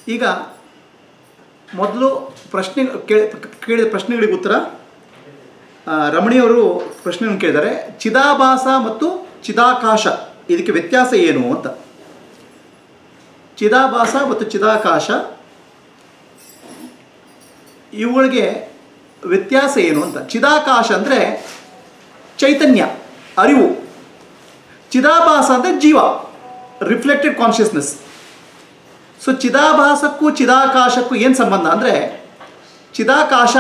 ಈಗ ಮೊದಲು ಪ್ರಶ್ನೆ ಕೇಳಿ ಕೇಳಿದ ಪ್ರಶ್ನೆಗಳಿಗೆ ಉತ್ತರ ಆ, ರಮಣಿಯವರು ಪ್ರಶ್ನೆಯನ್ನು ಕೇಳಿದ್ದಾರೆ ಚಿದಾಭಾಸ ಮತ್ತು ಚಿದಾಕಾಶ ಇದಕ್ಕೆ ವ್ಯತ್ಯಾಸ ಏನು ಅಂತ ಚಿದಾಭಾಸ ಮತ್ತು ಚಿದಾಕಾಶ ಇವುಗಳಿಗೆ ವ್ಯತ್ಯಾಸ ಏನು ಅಂತ ಚಿದಾಕಾಶ ಅಂದರೆ ಚೈತನ್ಯ ಅರಿವು ಚಿದಾಭಾಸ ಅಂದರೆ ಜೀವ ರಿಫ್ಲೆಕ್ಟೆಡ್ ಕಾನ್ಷಿಯಸ್ನೆಸ್ ಸೊ ಚಿದಾಭಾಸಕ್ಕೂ ಚಿದಾಕಾಶಕ್ಕೂ ಏನು ಸಂಬಂಧ ಅಂದರೆ ಚಿದಾಕಾಶ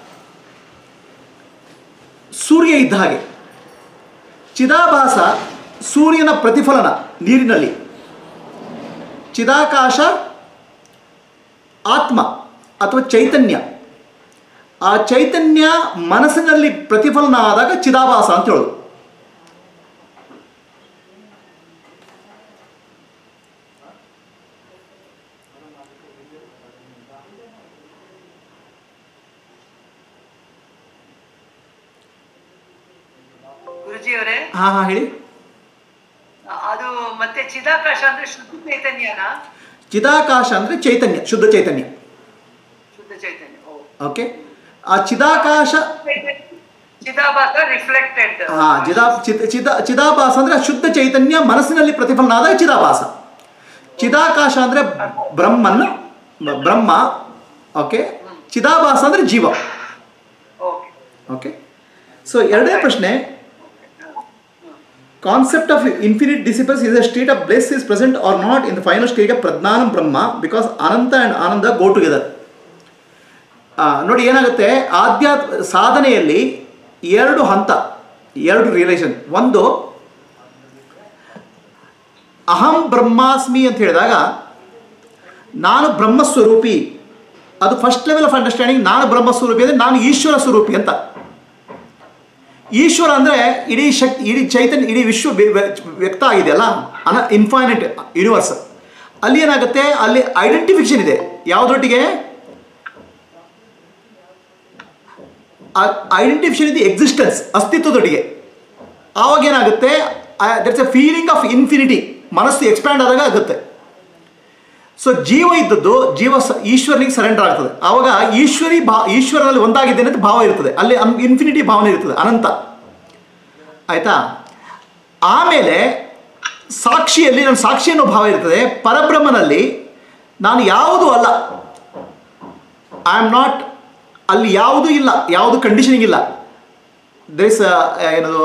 ಸೂರ್ಯ ಇದ್ದ ಹಾಗೆ ಚಿದಾಭಾಸ ಸೂರ್ಯನ ಪ್ರತಿಫಲನ ನೀರಿನಲ್ಲಿ ಚಿದಾಕಾಶ ಆತ್ಮ ಅಥವಾ ಚೈತನ್ಯ ಆ ಚೈತನ್ಯ ಮನಸ್ಸಿನಲ್ಲಿ ಪ್ರತಿಫಲನ ಆದಾಗ ಚಿದಾಭಾಸ ಅಂತ ಹೇಳೋದು ಗುರುಜಿಯವರೇ ಹಾ ಹಾ ಹೇಳಿ ಅದು ಮತ್ತೆ ಚಿದಾಕಾಶ ಅಂದ್ರೆ ಶುದ್ಧ ಚೈತನ್ಯನ ಚಿದಾಕಾಶ ಅಂದರೆ ಚೈತನ್ಯ ಶುದ್ಧ ಚೈತನ್ಯ ಶುದ್ಧ ಚೈತನ್ಯ ಓ. ಓಕೆ ಆ ಚಿದಾಕಾಶ ಚಿದಾಭಾಸ ರಿಫ್ಲೆಕ್ಟೆಡ್ ಹಾ ಚಿದಾ ಚಿದ ಚಿದ ಚಿದಾಭಾಸ ಅಂದರೆ ಶುದ್ಧ ಚೈತನ್ಯ ಮನಸ್ಸಿನಲ್ಲಿ ಪ್ರತಿಫಲನ ಆದಾಗ ಚಿದಾಭಾಸ ಚಿದಾಕಾಶ ಅಂದರೆ ಬ್ರಹ್ಮನ್ ಬ- ಬ್ರಹ್ಮ ಓಕೆ ಚಿದಾಭಾಸ ಅಂದರೆ ಜೀವ ಓಕೆ ಓಕೆ ಸೊ ಎರಡನೇ ಪ್ರಶ್ನೆ concept of infinite disciples is a state of bliss is present or not in the final stage of ಪ್ರಜ್ಞಾನಂ ಬ್ರಹ್ಮ ಬಿಕಾಸ್ ಅನಂತ ಆ್ಯಂಡ್ ಆನಂದ ಗೋ ಟುಗೆದರ್ ನೋಡಿ ಏನಾಗುತ್ತೆ ಆಧ್ಯಾತ್ಮ ಸಾಧನೆಯಲ್ಲಿ ಎರಡು ಹಂತ ಎರಡು ರಿಲೇಷನ್ ಒಂದು ಅಹಂ ಬ್ರಹ್ಮಾಸ್ಮಿ ಅಂತ ಹೇಳಿದಾಗ ನಾನು ಬ್ರಹ್ಮಸ್ವರೂಪಿ ಅದು ಫಸ್ಟ್ ಲೆವೆಲ್ ಆಫ್ ಅಂಡರ್ಸ್ಟ್ಯಾಂಡಿಂಗ್ ನಾನು ಬ್ರಹ್ಮಸ್ವರೂಪಿ ಅಂದರೆ ನಾನು ಈಶ್ವರ ಸ್ವರೂಪಿ ಅಂತ ಈಶ್ವರ ಅಂದರೆ ಇಡೀ ಶಕ್ತಿ ಇಡೀ ಚೈತನ್ಯ ಇಡೀ ವಿಶ್ವ ವ್ಯ- ವ್ಯ- ವ್ಯಕ್ತ ಆಗಿದೆಯಲ್ಲ ಅನ ಇನ್ಫೈನೈಟ್ ಯೂನಿವರ್ಸ್ ಅಲ್ಲಿ ಏನಾಗುತ್ತೆ ಅಲ್ಲಿ ಐಡೆಂಟಿಫಿಕೇಶನ್ ಇದೆ ಯಾವುದರೊಟ್ಟಿಗೆ ಐಡೆಂಟಿಫಿಕೇಶನ್ ಇದೆ ಎಕ್ಸಿಸ್ಟೆನ್ಸ್ ಅಸ್ತಿತ್ವದೊಟ್ಟಿಗೆ ಆವಾಗ ಏನಾಗುತ್ತೆ that's a feeling of infinity ಮನಸ್ಸು ಎಕ್ಸ್ಪ್ಯಾಂಡ್ ಆದಾಗ ಆಗುತ್ತೆ ಸೊ ಜೀವ ಇದ್ದದ್ದು ಜೀವ ಸ ಈಶ್ವರನಿಗೆ ಸರೆಂಡರ್ ಆಗ್ತದೆ ಆವಾಗ ಈಶ್ವರಿ ಭಾ ಈಶ್ವರನಲ್ಲಿ ಒಂದಾಗಿದ್ದೇನೆ ಅಂತ ಭಾವ ಇರ್ತದೆ ಅಲ್ಲಿ ಅನ್ ಇನ್ಫಿನಿಟಿ ಭಾವನೆ ಇರ್ತದೆ ಅನಂತ ಆಯಿತಾ ಆಮೇಲೆ ಸಾಕ್ಷಿಯಲ್ಲಿ ನನ್ನ ಸಾಕ್ಷಿ ಅನ್ನೋ ಭಾವ ಇರ್ತದೆ ಪರಬ್ರಹ್ಮನಲ್ಲಿ ನಾನು ಯಾವುದೂ ಅಲ್ಲ ಐ ಆಮ್ ನಾಟ್ ಅಲ್ಲಿ ಯಾವುದೂ ಇಲ್ಲ ಯಾವುದು ಕಂಡೀಷನಿಂಗ್ ಇಲ್ಲ ದೇಸ್ ಏನದು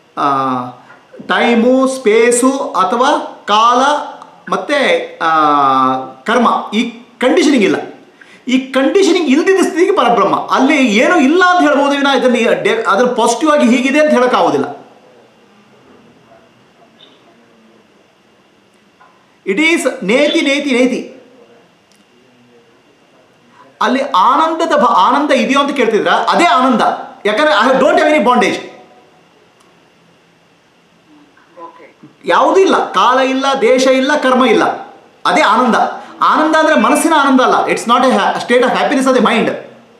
ಟೈಮು ಸ್ಪೇಸು ಅಥವಾ ಕಾಲ ಮತ್ತು ಕರ್ಮ ಈ ಕಂಡೀಷನಿಂಗ್ ಇಲ್ಲ ಈ ಕಂಡೀಷನಿಂಗ್ ಇಲ್ದಿದ್ದ ಸ್ಥಿತಿಗೆ ಪರಬ್ರಹ್ಮ ಅಲ್ಲಿ ಏನೂ ಇಲ್ಲ ಅಂತ ಹೇಳ್ಬೋದು ವಿನ ಇದನ್ನು ಡೆ- ಅದನ್ನು ಪಾಸಿಟಿವ್ ಆಗಿ ಹೀಗಿದೆ ಅಂತ ಹೇಳೋಕ್ಕಾಗೋದಿಲ್ಲ ಇಟ್ ಈಸ್ ನೇತಿ ನೇತಿ ನೇತಿ ಅಲ್ಲಿ ಆನಂದದ ಭ ಆನಂದ ಇದೆಯೋ ಅಂತ ಕೇಳ್ತಿದ್ರ ಅದೇ ಆನಂದ ಯಾಕಂದ್ರೆ I don't have any bondage okay ಯಾವುದೂ ಇಲ್ಲ ಕಾಲ ಇಲ್ಲ ದೇಶ ಇಲ್ಲ ಕರ್ಮ ಇಲ್ಲ ಅದೇ ಆನಂದ ಆನಂದ ಅಂದರೆ ಮನಸ್ಸಿನ ಆನಂದ ಅಲ್ಲ it's not a state of happiness of the mind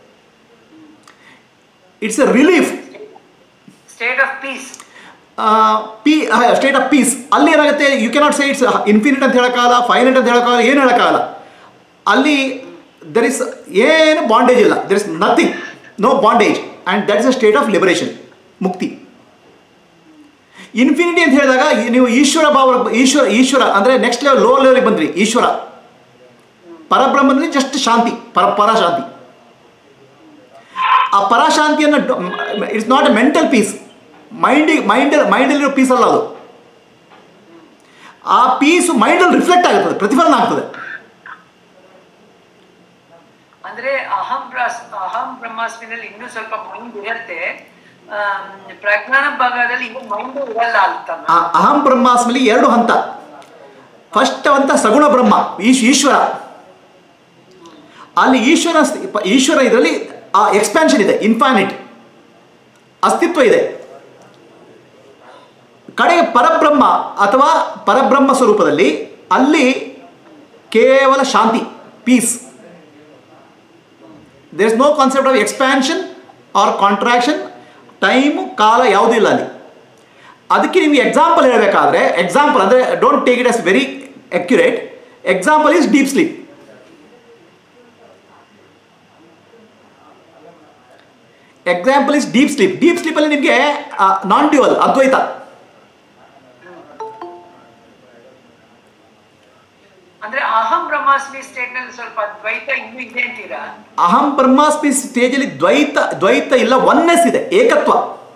it's a relief state of peace ಪಿ ಸ್ಟೇಟ್ ಆಫ್ ಪೀಸ್ ಅಲ್ಲಿ ಏನಾಗುತ್ತೆ you cannot say it's infinite ಅಂತ ಹೇಳೋಕ್ಕಾಗಲ್ಲ ಫೈನೈಟ್ ಅಂತ ಹೇಳೋಕ್ಕಾಗಲ್ಲ ಏನು ಹೇಳೋಕ್ಕಾಗಲ್ಲ ಅಲ್ಲಿ ದರ್ ಇಸ್ ಏನು ಬಾಂಡೇಜ್ ಇಲ್ಲ there is nothing no bondage and that is a state of liberation ಮುಕ್ತಿ ಇನ್ಫಿನಿಟಿ ಅಂತ ಹೇಳಿದಾಗ ಈ- ನೀವು ಈಶ್ವರ ಭಾವ ಈಶ್ವರ ಈಶ್ವರ ಅಂದರೆ ನೆಕ್ಸ್ಟ್ ಲೆವೆಲ್ ಲೋ ಲೆವೆಲ್ಗೆ ಬಂದ್ರಿ ಈಶ್ವರ ಪರಬ್ರಹ್ಮನಲ್ಲಿ ಜಸ್ಟ್ ಶಾಂತಿ ಪರ ಪರಶಾಂತಿ ಆ ಪರಶಾಂತಿಯನ್ನು it's not a mental peace ಮೈಂಡಿಗೆ ಮೈಂಡ್ ಮೈಂಡಲ್ಲಿರೋ ಪೀಸ್ ಅಲ್ಲ ಅದು ಆ ಪೀಸು ಮೈಂಡಲ್ಲಿ ರಿಫ್ಲೆಕ್ಟ್ ಆಗುತ್ತದೆ ಪ್ರತಿಫಲನ ಆಗ್ತದೆ ಅಂದ್ರೆ ಅಹಂ ಬ್ರಾಸ್ ಅಹಂ ಬ್ರಹ್ಮಾಸ್ಮಿನಲ್ಲಿ ಇನ್ನೂ ಸ್ವಲ್ಪ ಮೈಂಡ್ ಇರುತ್ತೆ ಆಮ್, ಪ್ರಜ್ಞಾನ ಭಾಗದಲ್ಲಿ ಇನ್ನೂ ಮೈಂಡ್ ಇರಲ್ಲ ಅಂತ ಆ ಅಹಂ ಬ್ರಹ್ಮಾಸ್ಮಲ್ಲಿ ಎರಡು ಹಂತ ಫಸ್ಟ್ ಹಂತ ಸಗುಣ ಬ್ರಹ್ಮ ಈಶ್ ಈಶ್ವರ ಅಲ್ಲಿ ಈಶ್ವರ ಸ್- ಈಶ್ವರ ಇದರಲ್ಲಿ ಆ ಎಕ್ಸ್ಪ್ಯಾನ್ಷನ್ ಇದೆ ಇನ್ಫಾನಿಟ್ ಅಸ್ತಿತ್ವ ಇದೆ ಕಡೆಗೆ ಪರಬ್ರಹ್ಮ ಅಥವಾ ಪರಬ್ರಹ್ಮ ಸ್ವರೂಪದಲ್ಲಿ ಅಲ್ಲಿ ಕೇವಲ ಶಾಂತಿ peace there is no concept of expansion or contraction time ಕಾಲ ಯಾವುದೂ ಇಲ್ಲ ಅಲ್ಲಿ ಅದಕ್ಕೆ ನಿಮಗೆ ಎಕ್ಸಾಂಪಲ್ ಹೇಳಬೇಕಾದ್ರೆ ಎಕ್ಸಾಂಪಲ್ ಅಂದರೆ don't take it as very accurate example is deep sleep example is deep sleep deep ಸ್ಲೀಪಲ್ಲಿ ನಿಮಗೆ ನಾನ್ ಡ್ಯುವಲ್ ಅದ್ವೈತ ಅಂದ್ರೆ ಅಹಂ ಬ್ರಹ್ಮಾಸ್ಮಿ ಸ್ಟೇಟ್ ನಲ್ಲಿ ಸ್ವಲ್ಪ ದ್ವೈತ ಇನ್ನೂ ಇದೆ ಅಂತೀರಾ ಅಹಂ ಬ್ರಹ್ಮಾಸ್ಮಿ ಸ್ಟೇಜಲ್ಲಿ ದ್ವೈತ ದ್ವೈತ ಇಲ್ಲ ಒನ್ನೆಸ್ ಇದೆ ಏಕತ್ವ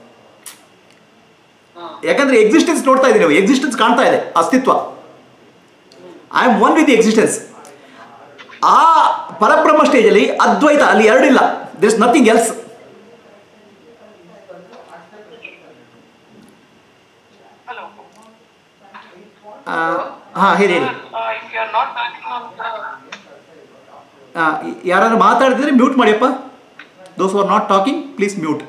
ಹಾ. ಯಾಕಂದ್ರೆ ಎಕ್ಸಿಸ್ಟೆನ್ಸ್ ನೋಡ್ತಾ ಇದ್ದೀವಿ ನೀವು ಎಕ್ಸಿಸ್ಟೆನ್ಸ್ ಕಾಣ್ತಾ ಇದೆ ಅಸ್ತಿತ್ವ I am one with existence ಆ ಪರಬ್ರಹ್ಮ ಸ್ಟೇಜಲ್ಲಿ ಅದ್ವೈತ ಅಲ್ಲಿ ಎರಡಿಲ್ಲ ದಿಸ್ ನಥಿಂಗ್ ಎಲ್ಸ್ Hello. ಹಾಂ ಹೇಳಿ ಹೇಳಿ Uh, if you are not talking on the ಆ, ಯಾರಾದ್ರೂ ಮಾತಾಡ್ತಿದ್ರೆ ಮ್ಯೂಟ್ ಮಾಡಿಯಪ್ಪ those are not talking please mute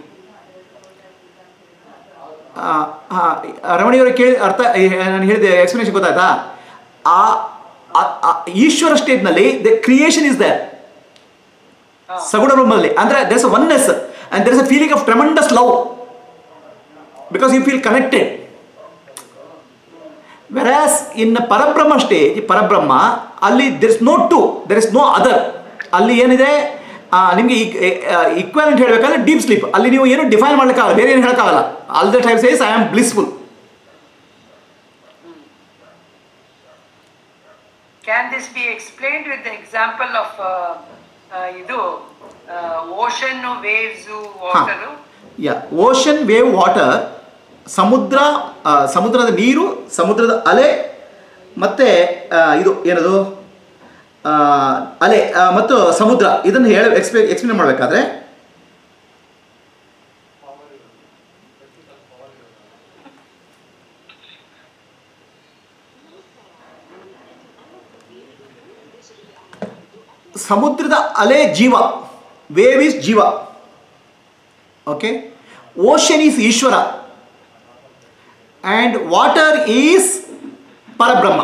ಹಾಂ ರಮಣಿಯವರು ಕೇಳಿ ಅರ್ಥ ನಾನು ಹೇಳಿದೆ ಎಕ್ಸ್ಪ್ಲನೇಷನ್ ಗೊತ್ತಾಯ್ತಾ ಆ ಆ- ಆ ಈಶ್ವರ ಸ್ಟೇಟ್ನಲ್ಲಿ ದ ಕ್ರಿಯೇಷನ್ ಇಸ್ ದರ್ ಸಗುಣ ರೂಮಲ್ಲಿ ಅಂದರೆ there's a oneness and there is a feeling of tremendous love because you feel connected whereas in ಪರಬ್ರಹ್ಮ ಸ್ಟೇಜ್ ಪರಬ್ರಹ್ಮ ಅಲ್ಲಿ there is no two there is no other ಅಲ್ಲಿ ಏನಿದೆ ಆ, ನಿಮಗೆ ಈಕ್ವಾಲೆಂಟ್ ಹೇಳಬೇಕಾದ್ರೆ ಡೀಪ್ ಸ್ಲೀಪ್ ಅಲ್ಲಿ ನೀವು ಏನು ಡಿಫೈನ್ ಮಾಡ್ಲಿಕ್ಕಾಗಲ್ಲ ಬೇರೆ ಏನು ಹೇಳೋಕ್ಕಾಗಲ್ಲ all the time says I am blissful can this be explained with example of ಇದು ಓಷನ್ ವೇವ್ಸ್ ವಾಟರ್ ಯಾ ಓಷನ್ ವೇವ್ ವಾಟರ್ ಸಮುದ್ರ ಆ, ಸಮುದ್ರದ ನೀರು ಸಮುದ್ರದ ಅಲೆ ಮತ್ತು ಇದು ಏನದು ಆ, ಅಲೆ ಆ, ಮತ್ತು ಸಮುದ್ರ ಇದನ್ನು ಹೇಳ ಎಕ್ಸ್ಪ್ಲೇ ಎಕ್ಸ್ಪ್ಲೇನ್ ಮಾಡಬೇಕಾದ್ರೆ ಸಮುದ್ರದ ಅಲೆ ಜೀವ ವೇವ್ ಇಸ್ ಜೀವ ಓಕೆ ಓಷನ್ ಈಸ್ ಈಶ್ವರ ಆ್ಯಂಡ್ ವಾಟರ್ ಈಸ್ ಪರಬ್ರಹ್ಮ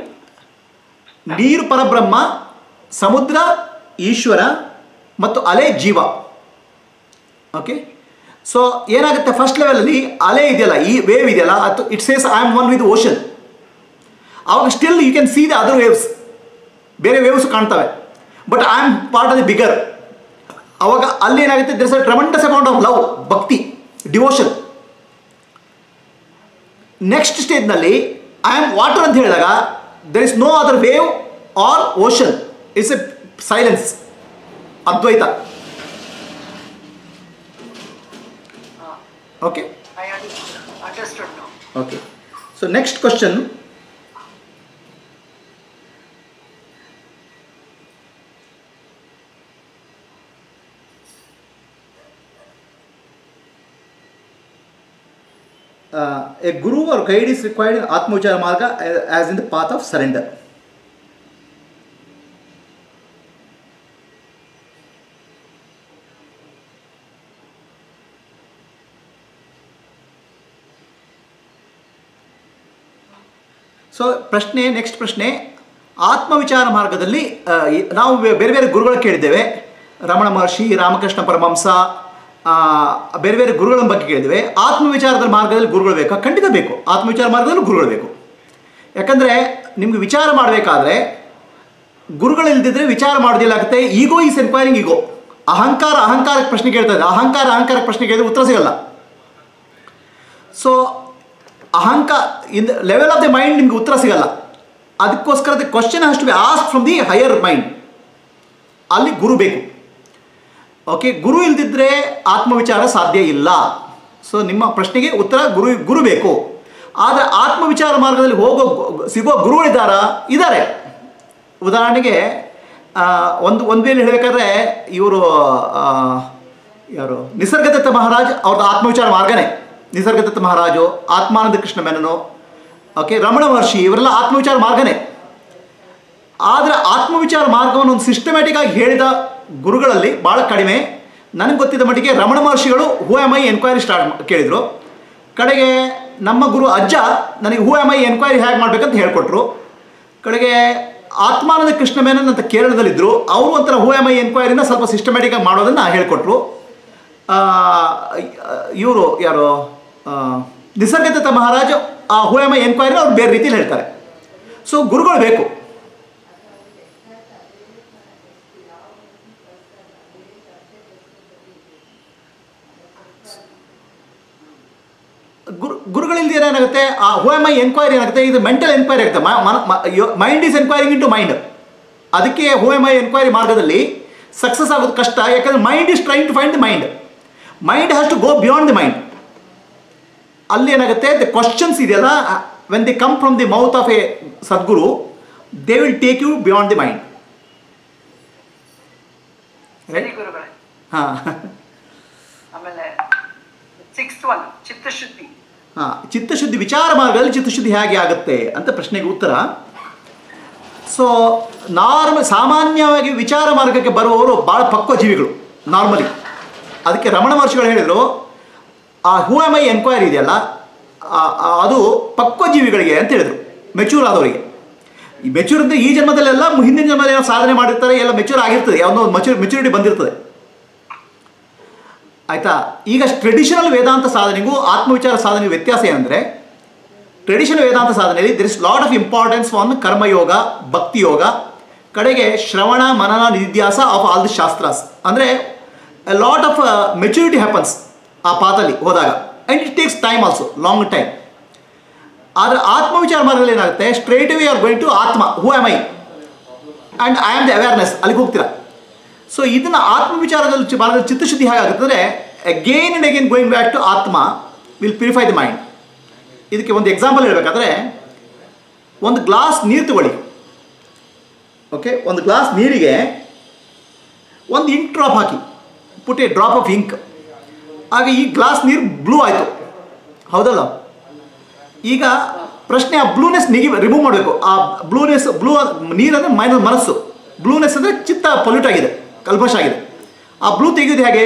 ನೀರು ಪರಬ್ರಹ್ಮ ಸಮುದ್ರ ಈಶ್ವರ ಮತ್ತು ಅಲೆ ಜೀವ ಓಕೆ ಸೊ ಏನಾಗುತ್ತೆ ಫಸ್ಟ್ ಲೆವೆಲಲ್ಲಿ ಅಲೆ ಇದೆಯಲ್ಲ ಈ ವೇವ್ ಇದೆಯಲ್ಲ ಅದು it says I am one with ocean ಅವಾಗ still you can see the other waves ಬೇರೆ ವೇವ್ಸ್ ಕಾಣ್ತವೆ but I am part of the bigger ಅವಾಗ ಅಲ್ಲಿ ಏನಾಗುತ್ತೆ there's a tremendous amount of love ಭಕ್ತಿ ಡಿವೋಷನ್ ನೆಕ್ಸ್ಟ್ ಸ್ಟೇಜ್ನಲ್ಲಿ ಐ ಆಮ್ ವಾಟರ್ ಅಂತ ಹೇಳಿದಾಗ there is no other wave or ocean it's a silence ಅದ್ವೈತ okay I understood no okay so next question a guru or guide is required in Atmavijara Marga uh, as in the path of surrender. So ಪ್ರಶ್ನೆ next ಪ್ರಶ್ನೆ ಆತ್ಮವಿಚಾರ ಮಾರ್ಗದಲ್ಲಿ ಆ, ಈ- ನಾವು ಬೇ- ಬೇರೆ ಬೇರೆ ಗುರುಗಳು ಕೇಳಿದ್ದೇವೆ ರಮಣ ಮಹರ್ಷಿ ರಾಮಕೃಷ್ಣ ಪರಮಹಂಸ ಆ, ಬೇರೆ ಬೇರೆ ಗುರುಗಳ ಬಗ್ಗೆ ಕೇಳಿದ್ದೇವೆ ಆತ್ಮವಿಚಾರದ ಮಾರ್ಗದಲ್ಲಿ ಗುರುಗಳು ಬೇಕಾ ಖಂಡಿತ ಬೇಕು ಆತ್ಮವಿಚಾರ ಮಾರ್ಗದಲ್ಲೂ ಗುರುಗಳು ಬೇಕು ಯಾಕಂದರೆ ನಿಮ್ಗೆ ವಿಚಾರ ಮಾಡಬೇಕಾದ್ರೆ ಗುರುಗಳಿಲ್ದಿದ್ರೆ ವಿಚಾರ ಮಾಡೋದಿಲ್ಲ ಆಗುತ್ತೆ ಈಗೋ ಈಸ್ ಎನ್ಕ್ವೈರಿಂಗ್ ಈಗೋ ಅಹಂಕಾರ ಅಹಂಕಾರಕ್ಕೆ ಪ್ರಶ್ನೆ ಕೇಳ್ತಾ ಇದೆ ಅಹಂಕಾರ ಅಹಂಕಾರಕ್ಕೆ ಪ್ರಶ್ನೆ ಕೇಳಿದ್ರೆ ಉತ್ತರ ಸಿಗಲ್ಲ ಸೊ ಅಹಂಕಾರ in the level of the mind ನಿಮ್ಗೆ ಉತ್ತರ ಸಿಗಲ್ಲ ಅದಕ್ಕೋಸ್ಕರ the question has to be ask from the higher mind ಅಲ್ಲಿ ಗುರು ಬೇಕು ಓಕೆ ಗುರು ಇಲ್ದಿದ್ರೆ ಆತ್ಮವಿಚಾರ ಸಾಧ್ಯ ಇಲ್ಲ ಸೊ ನಿಮ್ಮ ಪ್ರಶ್ನೆಗೆ ಉತ್ತರ ಗುರು ಗುರು ಬೇಕು ಆದರೆ ಆತ್ಮವಿಚಾರ ಮಾರ್ಗದಲ್ಲಿ ಹೋಗೋ ಗು- ಸಿಗೋ ಗುರುಗಳಿದ್ದಾರಾ ಇದ್ದಾರೆ ಉದಾಹರಣೆಗೆ ಆ, ಒಂದು ಒಂದು ವೇಳೆ ಹೇಳಬೇಕಾದ್ರೆ ಇವರು ಯಾರು ನಿಸರ್ಗದತ್ತ ಮಹಾರಾಜ್ ಅವ್ರದ್ದು ಆತ್ಮವಿಚಾರ ಮಾರ್ಗನೇ ನಿಸರ್ಗದತ್ತ ಮಹಾರಾಜು ಆತ್ಮಾನಂದ ಕೃಷ್ಣ ಮೆನನು ಓಕೆ ರಮಣ ಮಹರ್ಷಿ ಇವರೆಲ್ಲ ಆತ್ಮವಿಚಾರ ಮಾರ್ಗನೇ ಆದರೆ ಆತ್ಮವಿಚಾರ ಮಾರ್ಗವನ್ನು ಒಂದು ಸಿಸ್ಟಮ್ಯಾಟಿಕ್ ಆಗಿ ಹೇಳಿದ ಗುರುಗಳಲ್ಲಿ ಭಾಳ ಕಡಿಮೆ ನನಗೆ ಗೊತ್ತಿದ್ದ ಮಟ್ಟಿಗೆ ರಮಣ ಮಹರ್ಷಿಗಳು who am I enquiry start ಕೇಳಿದರು ಕಡೆಗೆ ನಮ್ಮ ಗುರು ಅಜ್ಜ ನನಗೆ ಹೂ ಎಮ್ ಐ ಎನ್ಕ್ವೈರಿ ಹೇಗೆ ಮಾಡಬೇಕಂತ ಹೇಳ್ಕೊಟ್ರು ಕಡೆಗೆ ಆತ್ಮಾನಂದ ಕೃಷ್ಣ ಮೆನನ್ ಅಂತ ಕೇರಳದಲ್ಲಿದ್ದರು ಅವರು ಒಂಥರ ಹೂ ಎಮ್ ಐ ಎನ್ಕ್ವೈರಿನ ಸ್ವಲ್ಪ ಸಿಸ್ಟಮ್ಯಾಟಿಕ್ ಆಗಿ ಮಾಡೋದನ್ನು ಹೇಳ್ಕೊಟ್ರು ಇವರು ಯಾರು ಆ, ನಿಸರ್ಗದತ್ತ ಮಹಾರಾಜ್ ಆ ಹೂ ಎಮ್ ಐ ಎನ್ಕ್ವೈರಿನ ಅವ್ರು ಬೇರೆ ರೀತಿಯಲ್ಲಿ ಹೇಳ್ತಾರೆ ಸೊ ಗುರುಗಳು ಬೇಕು ಗುರು ಗುರುಗಳಿಲ್ದಿರ ಏನಾಗುತ್ತೆ ಆ ಹೂ ಎಮ್ ಐ ಎನ್ಕ್ವೈರಿ ಏನಾಗುತ್ತೆ ಇದು ಮೆಂಟಲ್ ಎನ್ಕ್ವೈರಿ ಆಗುತ್ತೆ mind is enquiring into mind ಅದಕ್ಕೆ ಹೂ ಎಮ್ ಐ ಎನ್ಕ್ವೈರಿ ಮಾರ್ಗದಲ್ಲಿ ಸಕ್ಸಸ್ ಆಗೋದು ಕಷ್ಟ ಯಾಕಂದ್ರೆ mind is trying to find the mind mind has to go beyond the mind ಅಲ್ಲಿ ಏನಾಗುತ್ತೆ ದ ಕ್ವಶನ್ಸ್ ಇದೆಯಲ್ಲ when the come from the mouth of a sadguru they will take you beyond the mind ಸರಿ ಗುರುಗಳೇ ಹಾಂ ಆಮೇಲೆ sixth one ಚಿತ್ತಶುದ್ಧಿ ಹಾಂ ಚಿತ್ತಶುದ್ಧಿ ವಿಚಾರ ಮಾರ್ಗದಲ್ಲಿ ಚಿತ್ತಶುದ್ಧಿ ಹೇಗೆ ಆಗುತ್ತೆ ಅಂತ ಪ್ರಶ್ನೆಗೆ ಉತ್ತರ ಸೊ ನಾರ್ಮಲ್ ಸಾಮಾನ್ಯವಾಗಿ ವಿಚಾರ ಮಾರ್ಗಕ್ಕೆ ಬರುವವರು ಭಾಳ ಪಕ್ವ ಜೀವಿಗಳು ನಾರ್ಮಲಿ ಅದಕ್ಕೆ ರಮಣ ಮಹರ್ಷಿಗಳು ಹೇಳಿದರು ಆ ಹೂ ಎಮ್ ಐ ಎನ್ಕ್ವೈರಿ ಇದೆಯಲ್ಲ ಆ- ಆ- ಅದು ಪಕ್ವ ಜೀವಿಗಳಿಗೆ ಅಂತ ಹೇಳಿದರು ಮೆಚೂರ್ ಆದವರಿಗೆ ಈ ಮೆಚೂರ್ ಅಂದರೆ ಈ ಜನ್ಮದಲ್ಲೆಲ್ಲ ಹಿಂದಿನ ಜನ್ಮದಲ್ಲಿ ಏನೋ ಸಾಧನೆ ಮಾಡಿರ್ತಾರೆ ಎಲ್ಲ ಮೆಚೂರ್ ಆಗಿರ್ತದೆ ಯಾವುದೋ ಒಂದು ಮೆಚೂರ್ ಮೆಚುರಿಟಿ ಬಂದಿರ್ತದೆ ಆಯಿತಾ ಈಗ ಟ್ರೆಡಿಷನಲ್ ವೇದಾಂತ ಸಾಧನೆಗೂ ಆತ್ಮವಿಚಾರ ಸಾಧನೆಗೂ ವ್ಯತ್ಯಾಸ ಏನಂದರೆ ಟ್ರೆಡಿಷನಲ್ ವೇದಾಂತ ಸಾಧನೆಯಲ್ಲಿ there is lot of importance on ಕರ್ಮಯೋಗ ಭಕ್ತಿ ಯೋಗ ಕಡೆಗೆ ಶ್ರವಣ ಮನನ ನಿಧ್ಯಾಸ ಆಫ್ ಆಲ್ ದಿ ಶಾಸ್ತ್ರಾಸ್ ಅಂದರೆ ಲಾಟ್ ಆಫ್ ಮೆಚುರಿಟಿ ಹ್ಯಾಪನ್ಸ್ ಆ ಪಾತಲ್ಲಿ ಹೋದಾಗ and it takes time also long time ಆದರೆ ಆತ್ಮವಿಚಾರ ಮಾರ್ಗದಲ್ಲಿ ಏನಾಗುತ್ತೆ straight we are going to ಆತ್ಮ who am I and I am the awareness ಅಲ್ಲಿಗೆ ಹೋಗ್ತೀರಾ ಸೊ ಇದನ್ನು ಆತ್ಮವಿಚಾರದಲ್ಲಿ ಚಿ- ಮಾರ್ಗದಲ್ಲಿ ಚಿತ್ತಶುದ್ಧಿ ಹೇಗಾಗುತ್ತೆ ಅಂದರೆ again and again going back to ಆತ್ಮ ವಿಲ್ ಪ್ಯೂರಿಫೈ ದ ಮೈಂಡ್ ಇದಕ್ಕೆ ಒಂದು ಎಕ್ಸಾಂಪಲ್ ಹೇಳಬೇಕಾದ್ರೆ ಒಂದು ಗ್ಲಾಸ್ ನೀರು ತಗೊಳ್ಳಿ ಓಕೆ ಒಂದು ಗ್ಲಾಸ್ ನೀರಿಗೆ ಒಂದು ಇಂಕ್ ಡ್ರಾಪ್ ಹಾಕಿ put a drop of ink ಆಗ ಈ ಗ್ಲಾಸ್ ನೀರು ಬ್ಲೂ ಆಯಿತು ಹೌದಲ್ಲ ಈಗ ಪ್ರಶ್ನೆ ಆ ಬ್ಲೂನೆಸ್ ನಿಗಿ ರಿಮೂವ್ ಮಾಡಬೇಕು ಆ ಬ್ಲೂನೆಸ್ ಬ್ಲೂ ನೀರಂದರೆ ಮೈನ ಮನಸ್ಸು ಬ್ಲೂನೆಸ್ ಅಂದರೆ ಚಿತ್ತ ಪೊಲ್ಯೂಟ್ ಆಗಿದೆ ಕಲ್ಮಶ ಆಗಿದೆ ಆ ಬ್ಲೂ ತೆಗೆಯೋದು ಹೇಗೆ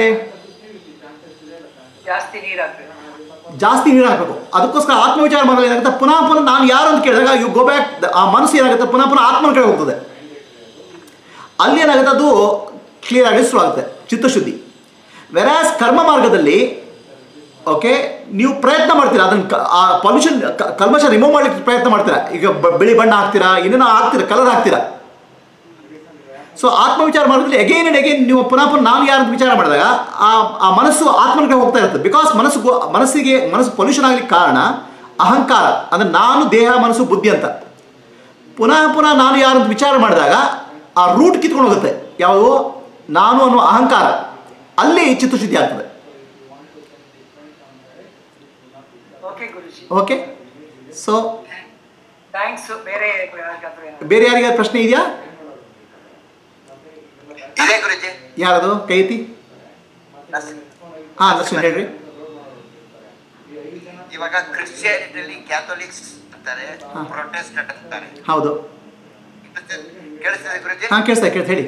ಜಾಸ್ತಿ ನೀರು ಹಾಕ್ಬೇಕು ಜಾಸ್ತಿ ನೀರು ಹಾಕಬೇಕು ಅದಕ್ಕೋಸ್ಕರ ಆತ್ಮವಿಚಾರ ಮಾಡಲು ಏನಾಗುತ್ತೆ ಪುನಃ ಪುನಃ ನಾನು ಯಾರು ಅಂತ ಕೇಳಿದಾಗ ಯು ಗೋ ಬ್ಯಾಕ್ ಆ ಮನಸ್ಸು ಏನಾಗುತ್ತೆ ಪುನಃ ಪುನಃ ಆತ್ಮನ ಕಡೆ ಹೋಗ್ತದೆ ಅಲ್ಲಿ ಏನಾಗುತ್ತೆ ಅದು ಕ್ಲಿಯರ್ ಆಗಿ ಶುರು ಆಗುತ್ತೆ ಚಿತ್ತಶುದ್ಧಿ ವೆರಾಸ್ ಕರ್ಮ ಮಾರ್ಗದಲ್ಲಿ ಓಕೆ ನೀವು ಪ್ರಯತ್ನ ಮಾಡ್ತೀರಾ ಅದನ್ನು ಕ- ಆ ಪೊಲ್ಯೂಷನ್ ಕಲ್ಮಶ ರಿಮೂವ್ ಮಾಡಲಿಕ್ಕೆ ಪ್ರಯತ್ನ ಮಾಡ್ತೀರಾ ಈಗ ಬ- ಬಿಳಿ ಬಣ್ಣ ಹಾಕ್ತೀರಾ ಇನ್ನೇನೋ ಹಾಕ್ತೀರಾ ಕಲರ್ ಹಾಕ್ತೀರಾ ಸೊ ಆತ್ಮವಿಚಾರ ಮಾಡಿದ್ರೆ ಅಗೈನ್ ಅಂಡ್ ಅಗೈನ್ ನೀವು ಪುನಃ ಪುನಃ ನಾನು ಯಾರು ವಿಚಾರ ಮಾಡಿದಾಗ ಆ ಆ ಮನಸ್ಸು ಆತ್ಮನ ಕಡೆ ಹೋಗ್ತಾ ಇರ್ತದೆ ಬಿಕಾಸ್ ಮನಸ್ಸು ಗೋ- ಮನಸ್ಸಿಗೆ ಮನಸ್ಸು ಪೊಲ್ಯೂಷನ್ ಆಗ್ಲಿಕ್ಕೆ ಕಾರಣ ಅಹಂಕಾರ ಅಂದರೆ ನಾನು ದೇಹ ಮನಸ್ಸು ಬುದ್ಧಿ ಅಂತ ಪುನಃ ಪುನಃ ನಾನು ಯಾರು ಅಂತ ವಿಚಾರ ಮಾಡಿದಾಗ ಆ ರೂಟ್ ಕಿತ್ಕೊಂಡು ಹೋಗುತ್ತೆ ಯಾವುದು ನಾನು ಅನ್ನುವ ಅಹಂಕಾರ ಅಲ್ಲಿ ಚಿತ್ತಶುದ್ಧಿ ಆಗ್ತದೆ okay Guruji okay so thanks ಬೇರೆ ಯಾರಿಗಾದ್ರೂ ಏನಾದ್ರು? ಬೇರೆ ಯಾರಿಗಾದ್ರು ಪ್ರಶ್ನೆ ಇದೆಯಾ ಇದೆ ಗುರುಜಿ ಯಾರದು ಕೈ ಎತ್ತಿ ಹಾಂ ಲಕ್ಷ್ಮಣ್ ಹೇಳ್ರಿ ಇವಾಗ ಕ್ರಿಶ್ಚಿಯಾನಿಟಿಯಲ್ಲಿ ಕ್ಯಾಥೋಲಿಕ್ಸ್ ಅಂತಾರೆ ಹಾ. ಪ್ರೊಟೆಸ್ಟೆಂಟ್ ಅಂತಾರೆ ಹೌದು ಕೇಳಿಸ್ತದೆ ಗುರುಜಿ ಹಾಂ ಕೇಳಿಸ್ತಾ ಕೇಳ್ತಾ ಹೇಳಿ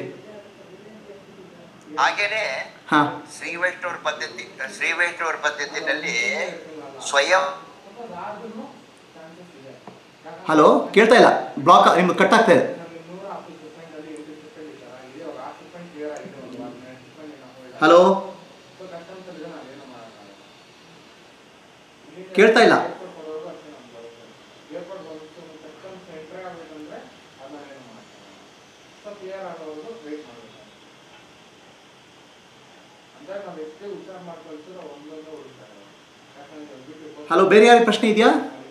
ಹಾಗೇನೆ ಹಾಂ ಶ್ರೀ ವೈಷ್ಣವರ ಪದ್ಧತಿ ಶ್ರೀ ವೈಷ್ಣವರ ಪದ್ಧತಿನಲ್ಲಿ ಸ್ವಯಂ ಹಲೋ ಕೇಳ್ತಾ ಇಲ್ಲ ಬ್ಲಾಕ್ ನಿಮ್ಗೆ ಕಟ್ ಆಗ್ತಾ ಇದೆ ಹಲೋ ಕೇಳ್ತಾ ಇಲ್ಲ ಹಲೋ ಬೇರೆ ಯಾರಿಗೆ ಪ್ರಶ್ನೆ ಇದೆಯಾ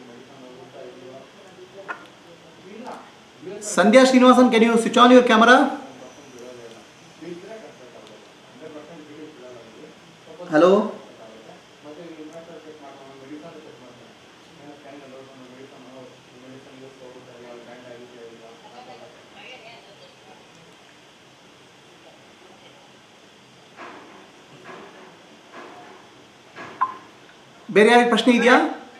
Sandhya Srinivasan can you switch on your camera hello ಬೇರೆ ಯಾರಿಗೆ ಪ್ರಶ್ನೆ ಇದೆಯಾ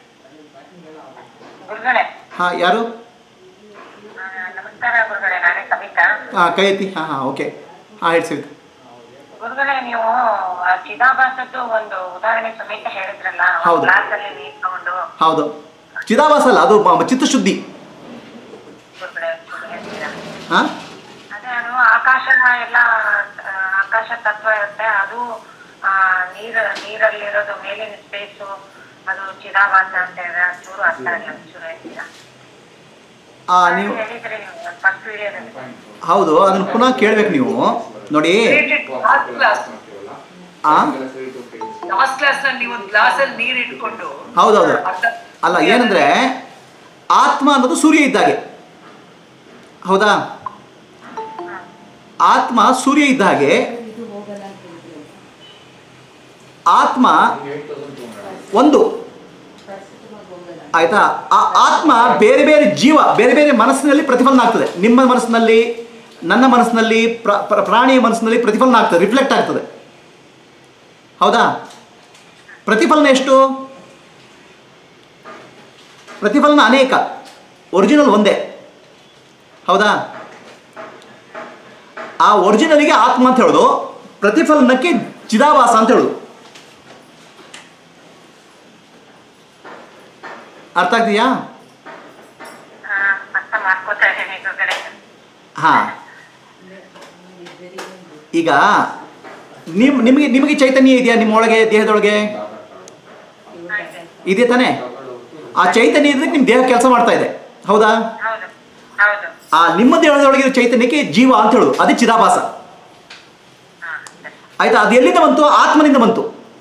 ಗುರುಗಳೇ ಹಾಂ ಯಾರು ಆ, ನಮಸ್ಕಾರ ಗುರುಗಳೇ ನಾನೇ ಕವಿತಾ ಹಾಂ ಕೈ ಎತ್ತಿ ಹಾಂ ಹಾಂ ಓಕೆ ಹಾಂ ಹೇಳಿ ಸವಿತಾ ಗುರುಗಳೇ ನೀವು ಆ ಚಿದಾಭಾಸದ್ದು ಒಂದು ಉದಾಹರಣೆ ಸಮೇತ ಹೇಳಿದ್ರಲ್ಲ ಹೌದು. ಕ್ಲಾಸ್ ಅಲ್ಲಿ ನೀರ್ ತಗೊಂಡು ಹೌದು ಚಿದಾಭಾಸ ಅಲ್ಲ ಅದು ಮ- ಚಿತ್ತಶುದ್ಧಿ ಗುರುಗಳೇ ಗುರುಗಳೇ ಹೇಳ್ತೀರಾ. ಹಾಂ ಅದೇ ಅದು ಆಕಾಶ ಎಲ್ಲ ಆ, ಆಕಾಶ ತತ್ವ ಇರುತ್ತೆ ಅದು ಆ ನೀರ್ ನೀರಲ್ಲಿರೋದು ಮೇಲಿನ ಸ್ಪೇಸು ಅದು ಚಿದಾಭಾಸ ಅಂತ ಹೇಳಿದ್ರೆ ಚೂರು ಅರ್ಥ ಆಗಿಲ್ಲ ಚೂರು ಹೇಳ್ತೀರಾ ಆ, ನೀವು ಹೇಳಿದ್ರಿ ನೀವು ಫಸ್ಟ್ ವಿಡಿಯೋದಲ್ಲಿ ಹೌದು ಅದನ್ನು ಪುನಃ ಕೇಳಬೇಕು ನೀವು ನೋಡಿ Related to art class. ಆ ಲಾಸ್ಟ್ ಕ್ಲಾಸ್ ನಲ್ಲಿ ನೀವು ಒಂದು ಗ್ಲಾಸ್ ಅಲ್ಲಿ ನೀರ್ ಇಟ್ಕೊಂಡು ಹೌದೌದು ಅರ್ಧ- ಅಲ್ಲ ಏನಂದ್ರೆ ಆತ್ಮ ಅನ್ನೋದು ಸೂರ್ಯ ಇದ್ದಾಗೆ ಹೌದಾ ಆತ್ಮ ಸೂರ್ಯ ಇದ್ದ ಹಾಗೆ ಆತ್ಮ ಒಂದು ಆಯ್ತಾ ಆ ಆತ್ಮ ಬೇರೆ ಬೇರೆ ಜೀವ ಬೇರೆ ಬೇರೆ ಮನಸ್ಸಿನಲ್ಲಿ ಪ್ರತಿಫಲನ ಆಗ್ತದೆ ನಿಮ್ಮ ಮನಸ್ಸಿನಲ್ಲಿ ನನ್ನ ಮನಸ್ಸಿನಲ್ಲಿ ಪ್ರ- ಪ್ರ- ಪ್ರಾಣಿಯ ಮನಸ್ಸಿನಲ್ಲಿ ಪ್ರತಿಫಲನ ಆಗ್ತದೆ ರಿಫ್ಲೆಕ್ಟ್ ಆಗ್ತದೆ ಹೌದಾ ಪ್ರತಿಫಲನ ಎಷ್ಟು ಪ್ರತಿಫಲನ ಅನೇಕ ಒರಿಜಿನಲ್ ಒಂದೇ ಹೌದಾ ಆ ಒರಿಜಿನಲ್ಗೆ ಆತ್ಮ ಅಂತ ಹೇಳೋದು ಪ್ರತಿಫಲನಕ್ಕೆ ಚಿದಾಭಾಸ ಅಂತ ಹೇಳೋದು ಅರ್ಥ ಆಗ್ತೀಯಾ ಹಾ, ಅರ್ಥ ಮಾಡ್ಕೋತಾ ಇದ್ದೀನಿ ಗುರುಗಳೇ ಹಾ ಈಗ ನಿಮ್ ನಿಮಗೆ ನಿಮಗೆ ಚೈತನ್ಯ ಇದೆಯಾ ನಿಮ್ಮ ಒಳಗೆ ದೇಹದೊಳಗೆ ಆಯ್ತು. ಇದೆ ತಾನೇ ಆ ಚೈತನ್ಯ ಇದ್ರೆ ನಿಮ್ಮ ದೇಹ ಕೆಲಸ ಮಾಡ್ತಾ ಇದೆ ಹೌದಾ ಹೌದು ಹೌದು ಆ ನಿಮ್ಮ ದೇಹದೊಳಗಿರೋ ಚೈತನ್ಯಕ್ಕೆ ಜೀವ ಅಂತ ಹೇಳೋದು ಅದೇ ಚಿದಾಭಾಸ ಹಾ ಸರಿ ಆಯ್ತಾ ಅದು ಎಲ್ಲಿಂದ ಬಂತು ಆತ್ಮನಿಂದ ಬಂತು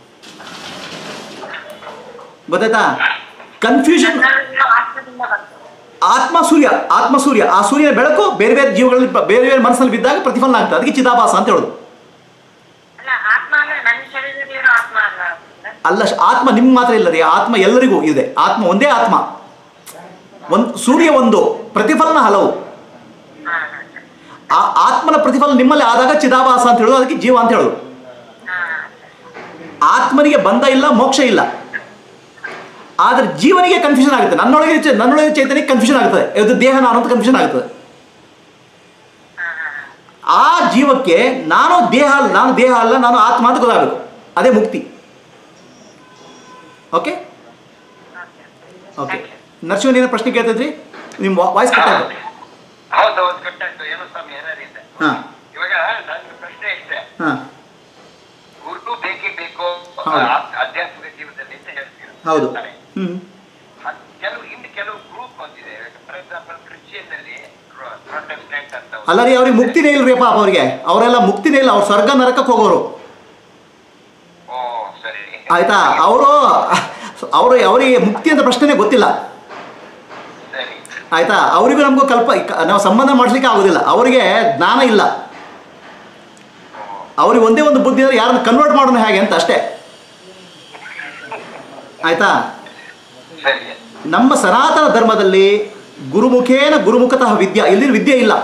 ಗೊತ್ತಾಯ್ತಾ ಕನ್ಫ್ಯೂಷನ್ ನನ್ನಲ್ಲಿರೋ ಆತ್ಮದಿಂದ ಬಂತು ಆತ್ಮ ಸೂರ್ಯ ಆತ್ಮ ಸೂರ್ಯ ಆ ಸೂರ್ಯನ ಬೆಳಕು ಬೇರೆ ಬೇರೆ ಜೀವಗಳಲ್ಲಿ ಬ- ಬೇರೆ ಬೇರೆ ಮನಸ್ಸಲ್ಲಿ ಬಿದ್ದಾಗ ಪ್ರತಿಫಲನ ಆಗ್ತದೆ ಅದಕ್ಕೆ ಚಿದಾಭಾಸ ಅಂತ ಹೇಳೋದು ಅಲ್ಲ ಆತ್ಮ ಅಂದ್ರೆ ನನ್ನ ಶರೀರದಲ್ಲಿರೋ ಆತ್ಮ ಅಲ್ಲ ಗುರುಗಳೇ? ಅಲ್ಲ ಶ- ಆತ್ಮ ನಿಮ್ಗೆ ಮಾತ್ರ ಇಲ್ಲ ರೀ ಆತ್ಮ ಎಲ್ಲರಿಗೂ ಇದೆ ಆತ್ಮ ಒಂದೇ ಆತ್ಮ ಒಂದು ಸೂರ್ಯ ಒಂದು ಪ್ರತಿಫಲನ ಹಲವು ಹಾ ಹಾ ಸರಿ. ಆ ಆತ್ಮನ ಪ್ರತಿಫಲನ ನಿಮ್ಮಲ್ಲಿ ಆದಾಗ ಚಿದಾಭಾಸ ಅಂತ ಹೇಳೋದು ಅದಕ್ಕೆ ಜೀವ ಅಂತ ಹೇಳೋದು ಹಾ ಸರಿ. ಆತ್ಮನಿಗೆ ಬಂಧ ಇಲ್ಲ ಮೋಕ್ಷ ಇಲ್ಲ ಆದ್ರೆ ಜೀವನಿಗೆ ಕನ್ಫ್ಯೂಷನ್ ಆಗುತ್ತೆ ನನ್ನೊಳಗೆ ಚೈ- ನನ್ನೊಳಗೆ ಚೈತನ್ಯಕ್ಕೆ ಕನ್ಫ್ಯೂಷನ್ ಆಗ್ತದೆ ಇದು ದೇಹ ನಾನು ಅಂತ ಕನ್ಫ್ಯೂಷನ್ ಆಗ್ತದೆ ಹಾ ಹಾ ಹಾ. ಆ ಜೀವಕ್ಕೆ ನಾನು ದೇಹ ಅಲ್ಲ ನಾನು ದೇಹ ಅಲ್ಲ ನಾನು ಆತ್ಮ ಅಂತ ಗೊತ್ತಾಗಬೇಕು ಅದೇ ಮುಕ್ತಿ ಓಕೆ ಓಕೆ ಓಕೆ ನರಸಿಂಹನ್ ಏನೋ ಪ್ರಶ್ನೆ ಕೇಳ್ತಿದ್ರಿ ನಿಮ್ಮ ವಾಯ್ಸ್ ಕಟ್ ಆಯ್ತು ಹೌದು ಹೌದು ಕಟ್ಟಾಯ್ತು ಏನೋ ಸ್ವಾಮಿ ಏನಾರಿದೆ ಹಾಂ ಇವಾಗ ನನ್ನ ಪ್ರಶ್ನೆ ಇಷ್ಟೇ ಹಾಂ ಗುರು ಬೇಕೇ ಬೇಕು ಹೌದು. ಆ- ಆಧ್ಯಾತ್ಮಿಕ ಜೀವನದಲ್ಲಿ ಅಂತ ಹೇಳ್ತೀರಾ ಹೌದು ತಾನೇ? ಹ್ಞೂ ಅದ್ ಕೆಲವು ಇನ್ನು ಕೆಲವು ಗ್ರೂಪ್ ಬಂದಿದೆ ಫಾರ್ ಎಕ್ಸಾಂಪಲ್ ಕ್ರಿಶ್ಚಿಯನ್ ಅಲ್ಲಿ ಪ್ರೊಟೆಸ್ಟೆಂಟ್ ಅಂತ ಅಲ್ಲ ರೀ ಅವ್ರಿಗೆ ಮುಕ್ತಿನೇ ಇಲ್ರಿ ಪಾಪ ಅವ್ರಿಗೆ ಅವರೆಲ್ಲ ಮುಕ್ತಿನೇ ಇಲ್ಲ ಅವ್ರು ಸ್ವರ್ಗ ನರಕಕ್ಕೆ ಹೋಗೋರು ಓ ಸರಿ ಆಯ್ತಾ ಅವರು ಅವರು ಅವರಿಗೆ ಮುಕ್ತಿ ಅಂತ ಪ್ರಶ್ನೆನೇ ಗೊತ್ತಿಲ್ಲ ಸರಿ ಆಯ್ತಾ ಅವರಿಗೂ ನಮಗೂ ಕಲ್ಪ ಕ- ನಾವು ಸಂಬಂಧ ಮಾಡಿಸ್ಲಿಕ್ಕೆ ಆಗೋದಿಲ್ಲ ಅವರಿಗೆ ಜ್ಞಾನ ಇಲ್ಲ ಅವ್ರಿಗೆ ಒಂದೇ ಒಂದು ಬುದ್ಧಿ ಅಂದರೆ ಯಾರನ್ನು ಕನ್ವರ್ಟ್ ಮಾಡೋಣ ಹೇಗೆ ಅಂತ ಅಷ್ಟೇ ಆಯ್ತಾ ಸರಿ ನಮ್ಮ ಸನಾತನ ಧರ್ಮದಲ್ಲಿ ಗುರುಮುಖೇನ ಗುರುಮುಖತಃ ವಿದ್ಯಾ ಇಲ್ಲಿ ವಿದ್ಯೆ ಇಲ್ಲ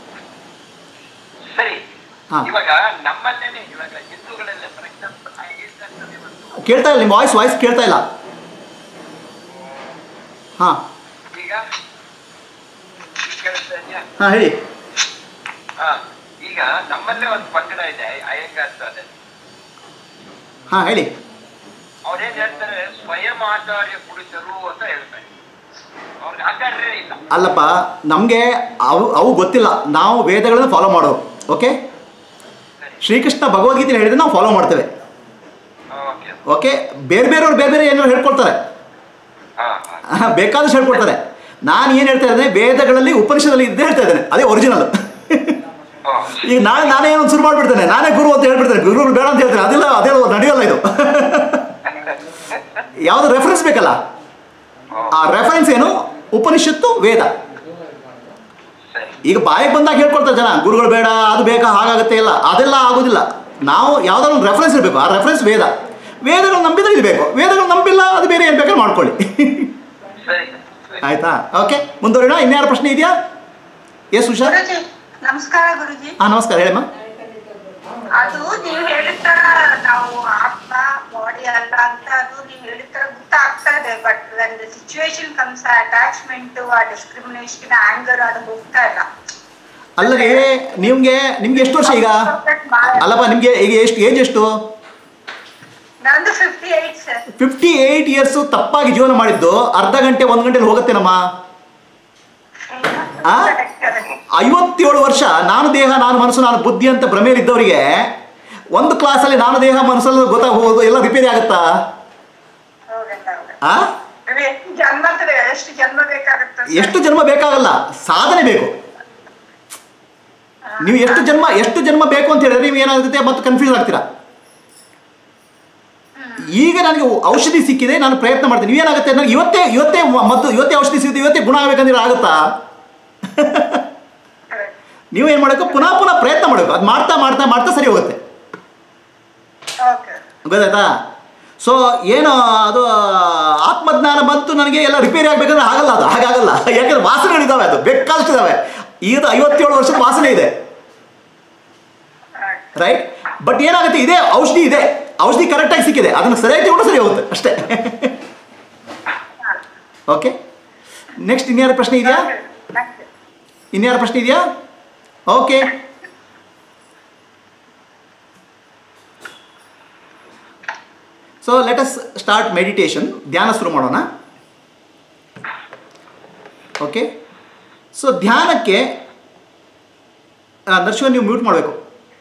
ಸರಿ ಹಾ. ಇವಾಗ ನಮ್ಮಲ್ಲೇನೆ ಇವಾಗ ಹಿಂದೂಗಳೆಲ್ಲ ಫಾರ್ ಎಕ್ಸಾಂಪಲ್ ಹೇಳ್ತಾರೆ ಒಂದು ಕೇಳ್ತಾ ಇಲ್ಲ ನಿಮ್ಮ ವಾಯ್ಸ್ ವಾಯ್ಸ್ ಕೇಳ್ತಾ ಇಲ್ಲ ಹಾಂ ಈಗ ಈಗ ಕೇಳಿಸ್ತಾ ಇದೆಯಾ ಹಾಂ ಹೇಳಿ ಹಾ ಈಗ ನಮ್ಮಲ್ಲೇ ಒಂದು ಪಂಗಡ ಇದೆ ಅಯ್ಯಂಗಾರ್ ಅದೇ ಹಾಂ ಹೇಳಿ ಅವ್ರೇನ್ ಹೇಳ್ತಾರೆ ಸ್ವಯಂ ಆಚಾರ್ಯ ಪುರುಷರು ಅಂತ ಹೇಳ್ತಾರೆ ಅವ್ರಿಗೆ ಆಚಾರ್ಯರೇ ಇಲ್ಲ ಅಲ್ಲಪ್ಪ ನಮಗೆ ಅವು ಅವು ಗೊತ್ತಿಲ್ಲ ನಾವು ವೇದಗಳನ್ನು ಫಾಲೋ ಮಾಡೋರು ಓಕೆ ಶ್ರೀಕೃಷ್ಣ ಭಗವದ್ಗೀತೆ ಹೇಳಿದ್ರೆ ನಾವು ಫಾಲೋ ಮಾಡ್ತೇವೆ ಓಕೆ ಓಕೆ ಬೇರೆ ಬೇರೆಯವ್ರು ಬೇರೆ ಬೇರೆ ಏನಾದ್ರು ಹೇಳ್ಕೊಡ್ತಾರೆ ಹಾ ಹಾ ಆಹಾ, ಬೇಕಾದಷ್ಟು ಹೇಳ್ಕೊಡ್ತಾರೆ ನಾನು ಏನು ಹೇಳ್ತಾ ಇದ್ದೇನೆ ವೇದಗಳಲ್ಲಿ ಉಪನಿಷದಲ್ಲಿ ಇದ್ದೇ ಹೇಳ್ತಾ ಇದ್ದೇನೆ ಅದೇ ಒರಿಜಿನಲ್ ಓ, ಈಗ ನಾಳೆ ನಾನೇ ಒಂದು ಶುರು ಮಾಡಿಬಿಡ್ತೇನೆ ನಾನೇ ಗುರು ಅಂತ ಹೇಳ್ಬಿಡ್ತೇನೆ ಗುರುಗಳು ಬೇಡ ಅಂತ ಹೇಳ್ತೇನೆ ಅದೆಲ್ಲ ಅದೇ ನಡೆಯೋಲ್ಲ ಇದು ಯಾವುದು ರೆಫರೆನ್ಸ್ ಬೇಕಲ್ಲ ಆ ರೆಫರೆನ್ಸ್ ಏನು ಉಪನಿಷತ್ತು ವೇದ ಸರಿ ಈಗ ಬಾಯಿಗೆ ಬಂದಾಗ ಹೇಳ್ಕೊಳ್ತಾರೆ ಜನ ಗುರುಗಳು ಬೇಡ ಅದು ಬೇಕಾ ಹಾಗಾಗುತ್ತೆ ಇಲ್ಲ ಅದೆಲ್ಲ ಆಗೋದಿಲ್ಲ ನಾವು ಯಾವ್ದಾದ್ರು ಒಂದು ರೆಫರೆನ್ಸ್ ಇರಬೇಕು ಆ ರೆಫರೆನ್ಸ್ ವೇದ ವೇದಗಳು ನಂಬಿದ್ರೆ ಇದು ಬೇಕು ವೇದಗಳು ನಂಬಿಲ್ಲ ಅದು ಬೇರೆ ಏನು ಬೇಕಾದ್ರೆ ಮಾಡ್ಕೊಳ್ಳಿ ಸರಿ ಸರಿ ಆಯ್ತಾ ಓಕೆ ಮುಂದುವರಿಣ ಇನ್ಯಾರು ಪ್ರಶ್ನೆ ಇದೆಯಾ ಎಸ್ ಹುಷಾರ್ ಗುರುಜಿ ನಮಸ್ಕಾರ ಗುರುಜಿ ಹಾಂ ನಮಸ್ಕಾರ ಹೇಳಮ್ಮ ಅದು ನೀವು ಹೇಳಿದ ತರ ನಾವು ಆತ್ಮ ಬಾಡಿ ಅಲ್ಲ ಅಂತ ಅದು ನೀವು ಹೇಳಿದ ತರ ಗೊತ್ತಾಗ್ತಾ ಇದೆ but when the situation comes attachment ಆ ಡಿಸ್ಕ್ರಿಮಿನೇಷನ್ ಆಂಗರ್ ಅದು ಹೋಗ್ತಾ ಇಲ್ಲ ಅಲ್ಲರಿ ನಿಮ್ಗೆ ನಿಮ್ಗೆ ಎಷ್ಟು ವರ್ಷ ಈಗ ಅಲ್ಲಪ್ಪ ನಿಮ್ಗೆ ಈಗ ಎಷ್ಟು ಏಜ್ ಎಷ್ಟು ನಂದು fifty eight sir fifty eight years ತಪ್ಪಾಗಿ ಜೀವನ ಮಾಡಿದ್ದು ಅರ್ಧ ಗಂಟೆ ಒಂದು ಗಂಟೆಲಿ ಹೋಗುತ್ತೇನಮ್ಮ ಆ? ಐವತ್ತೇಳು ವರ್ಷ ನಾನು ದೇಹ ನಾನು ಮನಸ್ಸು ನಾನು ಬುದ್ಧಿ ಅಂತ ಭ್ರಮೆಯಲ್ಲಿದ್ದವರಿಗೆ ಒಂದು ಕ್ಲಾಸಲ್ಲಿ ನಾನು ದೇಹ ಮನಸ್ಸಲ್ಲಿ ಗೊತ್ತಾಗ್ಬೋದು ಎಲ್ಲ ರಿಪೇರಿ ಆಗುತ್ತಾ ಆ ಎಷ್ಟು ಜನ್ಮ ಅಂದ್ರೆ ಎಷ್ಟು ಜನ್ಮ ಬೇಕಾಗುತ್ತೆ sir? ಎಷ್ಟು ಜನ್ಮ ಬೇಕಾಗಲ್ಲ ಸಾಧನೆ ಬೇಕು ನೀವು ಎಷ್ಟು ಜನ್ಮ ಎಷ್ಟು ಜನ್ಮ ಬೇಕು ಅಂತ ಹೇಳಿದ್ರೆ ನೀವು ಏನಾಗುತ್ತೆ ಮತ್ತೆ ಕನ್ಫ್ಯೂಸ್ ಆಗ್ತೀರಾ ಈಗ ನನಗೆ ಔಷಧಿ ಸಿಕ್ಕಿದೆ ನಾನು ಪ್ರಯತ್ನ ಮಾಡ್ತೀನಿ ನೀವೇನಾಗುತ್ತೆ ನನಗೆ ಇವತ್ತೇ ಇವತ್ತೇ ಮ- ಮತ್ತು ಇವತ್ತೇ ಔಷಧಿ ಸಿಕ್ಕಿದೆ ಇವತ್ತೇ ಗುಣ ಆಗಬೇಕಂದ್ರೆ ಆಗುತ್ತಾ ನೀವು ಏನು ಮಾಡಬೇಕು ಪುನಃ ಪುನಃ ಪ್ರಯತ್ನ ಮಾಡಬೇಕು ಅದು ಮಾಡ್ತಾ ಮಾಡ್ತಾ ಮಾಡ್ತಾ ಸರಿ ಹೋಗುತ್ತೆ ಓಕೆ ಗೊತ್ತಾಯ್ತಾ ಸೊ ಏನು ಅದು ಆತ್ಮಜ್ಞಾನ ಬಂತು ನನಗೆ ಎಲ್ಲ ರಿಪೇರಿ ಆಗಬೇಕಂದ್ರೆ ಆಗಲ್ಲ ಅದು ಹಾಗಾಗಲ್ಲ ಯಾಕಂದ್ರೆ ವಾಸನೆಗಳಿದ್ದಾವೆ ಅದು ಬೇಕಾದಷ್ಟು ಇದಾವೆ ಈಗ ಐವತ್ತೇಳು ವರ್ಷದ ವಾಸನೆ ಇದೆ ರೈಟ್ ಬಟ್ ಏನಾಗುತ್ತೆ ಇದೆ ಔಷಧಿ ಇದೆ ಔಷಧಿ ಕರೆಕ್ಟಾಗಿ ಸಿಕ್ಕಿದೆ ಅದನ್ನು ಸರಿಯಾಗಿ ತಗೊಂಡು ಸರಿ ಹೋಗುತ್ತೆ ಅಷ್ಟೇ ಓಕೆ ನೆಕ್ಸ್ಟ್ ಇನ್ಯಾರ ಪ್ರಶ್ನೆ ಇದೆಯಾ ಇನ್ಯಾರ ಪ್ರಶ್ನೆ ಇದೆಯಾ okay so let us start meditation ಧ್ಯಾನ ಶುರು ಮಾಡೋಣ ಓಕೆ ಸೊ ಧ್ಯಾನಕ್ಕೆ ನರ್ಶಿವನ್ ನೀವು ಮ್ಯೂಟ್ ಮಾಡಬೇಕು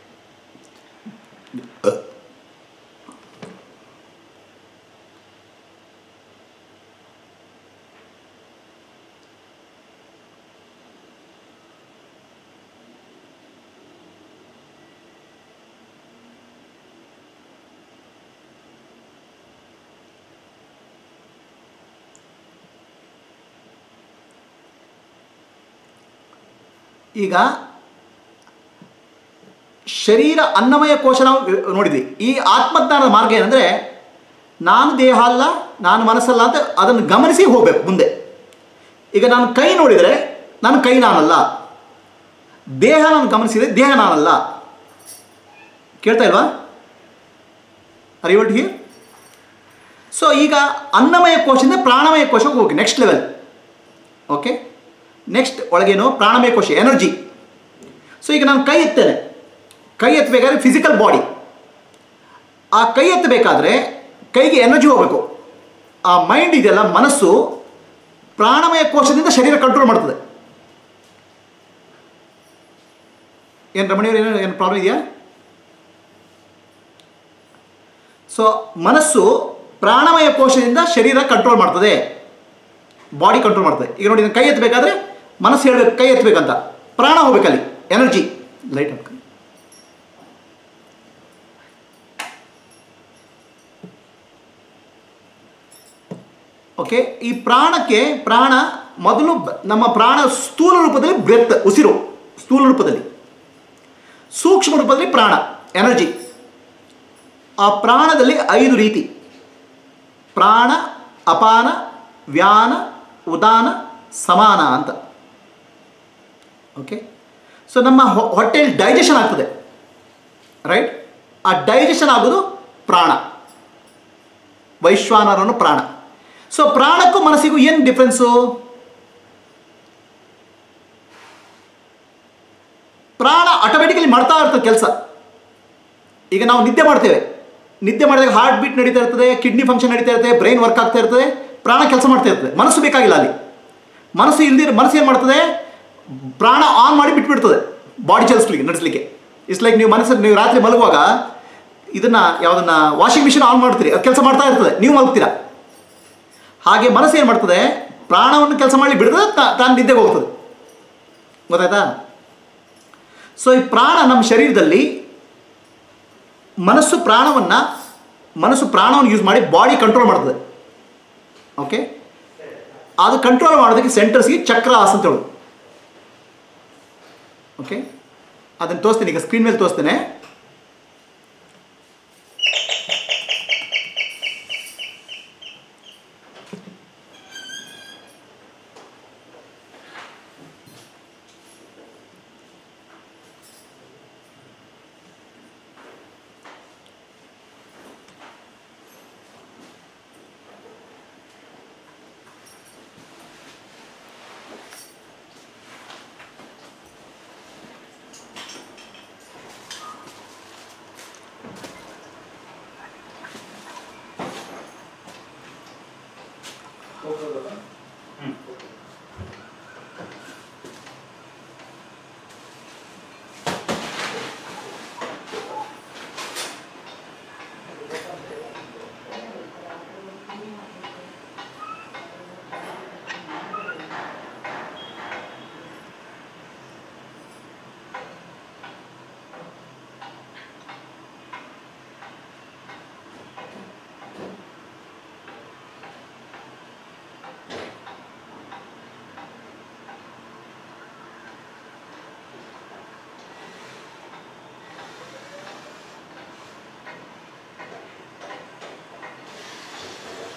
ಈಗ ಶರೀರ ಅನ್ನಮಯ ಕೋಶ ನಾವು ನೋಡಿದ್ವಿ ಈ ಆತ್ಮಜ್ಞಾನದ ಮಾರ್ಗ ಏನಂದರೆ ನಾನು ದೇಹ ಅಲ್ಲ ನಾನು ಮನಸ್ಸಲ್ಲ ಅಂತ ಅದನ್ನು ಗಮನಿಸಿ ಹೋಗಬೇಕು ಮುಂದೆ ಈಗ ನಾನು ಕೈ ನೋಡಿದರೆ ನಾನು ಕೈ ನಾನಲ್ಲ ದೇಹ ನಾನು ಗಮನಿಸಿದರೆ ದೇಹ ನಾನಲ್ಲ ಕೇಳ್ತಾ ಇಲ್ವಾ ಅರ್ ಯು ಹಿಯರ್ ಸೊ ಈಗ ಅನ್ನಮಯ ಕೋಶದಿಂದ ಪ್ರಾಣಮಯ ಕೋಶಕ್ಕೆ ಹೋಗಿ ನೆಕ್ಸ್ಟ್ ಲೆವೆಲ್ ಓಕೆ ನೆಕ್ಸ್ಟ್ ಒಳಗೇನು ಪ್ರಾಣಮಯ ಕೋಶ ಎನರ್ಜಿ ಸೊ ಈಗ ನಾನು ಕೈ ಎತ್ತೇನೆ ಕೈ ಎತ್ತಬೇಕಾದ್ರೆ ಫಿಸಿಕಲ್ ಬಾಡಿ ಆ ಕೈ ಎತ್ತಬೇಕಾದ್ರೆ ಕೈಗೆ ಎನರ್ಜಿ ಹೋಗಬೇಕು ಆ ಮೈಂಡ್ ಇದೆಯಲ್ಲ ಮನಸ್ಸು ಪ್ರಾಣಮಯ ಕೋಶದಿಂದ ಶರೀರ ಕಂಟ್ರೋಲ್ ಮಾಡ್ತದೆ ಏನು ರಮಣಿಯವ್ರು ಏನು ಏನು ಪ್ರಾಬ್ಲಮ್ ಇದೆಯಾ ಸೊ ಮನಸ್ಸು ಪ್ರಾಣಮಯ ಕೋಶದಿಂದ ಶರೀರ ಕಂಟ್ರೋಲ್ ಮಾಡ್ತದೆ ಬಾಡಿ ಕಂಟ್ರೋಲ್ ಮಾಡ್ತದೆ ಈಗ ನೋಡಿ ಇದನ್ನ ಕೈ ಎತ್ತಬೇಕಾದ್ರೆ ಮನಸ್ಸು ಹೇಳ್ಬೇಕು ಕೈ ಎತ್ತಬೇಕಂತ ಪ್ರಾಣ ಹೋಗ್ಬೇಕಲ್ಲಿ ಎನರ್ಜಿ ಲೈಟ್ ಹಾಕ ಓಕೆ ಈ ಪ್ರಾಣಕ್ಕೆ ಪ್ರಾಣ ಮೊದಲು ಬ- ನಮ್ಮ ಪ್ರಾಣ ಸ್ಥೂಲ ರೂಪದಲ್ಲಿ ಬ್ರೆತ್ ಉಸಿರು ಸ್ಥೂಲ ರೂಪದಲ್ಲಿ ಸೂಕ್ಷ್ಮ ರೂಪದಲ್ಲಿ ಪ್ರಾಣ ಎನರ್ಜಿ ಆ ಪ್ರಾಣದಲ್ಲಿ ಐದು ರೀತಿ ಪ್ರಾಣ ಅಪಾನ ವ್ಯಾನ ಉದಾನ ಸಮಾನ ಅಂತ ಓಕೆ ಸೊ ನಮ್ಮ ಹೊ- ಹೊಟ್ಟೆಯಲ್ಲಿ ಡೈಜೆಷನ್ ಆಗ್ತದೆ ರೈಟ್ ಆ ಡೈಜೆಷನ್ ಆಗೋದು ಪ್ರಾಣ ವೈಶ್ವಾನರನು ಪ್ರಾಣ ಸೊ ಪ್ರಾಣಕ್ಕೂ ಮನಸ್ಸಿಗೂ ಏನು ಡಿಫ್ರೆನ್ಸು ಪ್ರಾಣ ಆಟೋಮೆಟಿಕಲಿ ಮಾಡ್ತಾ ಇರ್ತದೆ ಕೆಲಸ ಈಗ ನಾವು ನಿದ್ದೆ ಮಾಡ್ತೇವೆ ನಿದ್ದೆ ಮಾಡಿದಾಗ ಹಾರ್ಟ್ ಬೀಟ್ ನಡೀತಾ ಇರ್ತದೆ ಕಿಡ್ನಿ ಫಂಕ್ಷನ್ ನಡೀತಾ ಇರ್ತದೆ ಬ್ರೈನ್ ವರ್ಕ್ ಆಗ್ತಾ ಇರ್ತದೆ ಪ್ರಾಣ ಕೆಲಸ ಮಾಡ್ತಾ ಇರ್ತದೆ ಮನಸ್ಸು ಬೇಕಾಗಿಲ್ಲ ಅಲ್ಲಿ ಮನಸ್ಸು ಇಲ್ದಿರ ಮನಸ್ಸು ಏನು ಮಾಡ್ತದೆ ಪ್ರಾಣ ಆನ್ ಮಾಡಿ ಬಿಟ್ಬಿಡ್ತದೆ ಬಾಡಿ ಚಲಿಸ್ಲಿಕ್ಕೆ ನಡೆಸಲಿಕ್ಕೆ ಇಟ್ಸ್ ಲೈಕ್ ನೀವು ಮನಸ್ಸು ನೀವು ರಾತ್ರಿ ಮಲಗುವಾಗ ಇದನ್ನ ಯಾವುದನ್ನ ವಾಷಿಂಗ್ ಮಿಷಿನ್ ಆನ್ ಮಾಡ್ತೀರಿ ಅದು ಕೆಲಸ ಮಾಡ್ತಾ ಇರ್ತದೆ ನೀವು ಮಲಗ್ತೀರಾ ಹಾಗೆ ಮನಸ್ಸು ಏನು ಮಾಡ್ತದೆ ಪ್ರಾಣವನ್ನು ಕೆಲಸ ಮಾಡಿ ಬಿಡ್ತದೆ ತಾ- ತಾನು ನಿದ್ದೆಗೆ ಹೋಗ್ತದೆ ಗೊತ್ತಾಯ್ತಾ ಸೊ ಈ ಪ್ರಾಣ ನಮ್ಮ ಶರೀರದಲ್ಲಿ ಮನಸ್ಸು ಪ್ರಾಣವನ್ನು ಮನಸ್ಸು ಪ್ರಾಣವನ್ನು ಯೂಸ್ ಮಾಡಿ ಬಾಡಿ ಕಂಟ್ರೋಲ್ ಮಾಡ್ತದೆ ಓಕೆ ಅದು ಕಂಟ್ರೋಲ್ ಮಾಡೋದಕ್ಕೆ ಸೆಂಟರ್ಸ್ಗೆ ಚಕ್ರ ಆಸ್ ಅಂತ ಹೇಳೋದು ಓಕೆ ಅದನ್ನು ತೋರಿಸ್ತೀನಿ ಈಗ ಸ್ಕ್ರೀನ್ ಮೇಲೆ ತೋರಿಸ್ತೇನೆ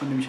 ಒಂದು ನಿಮಿಷ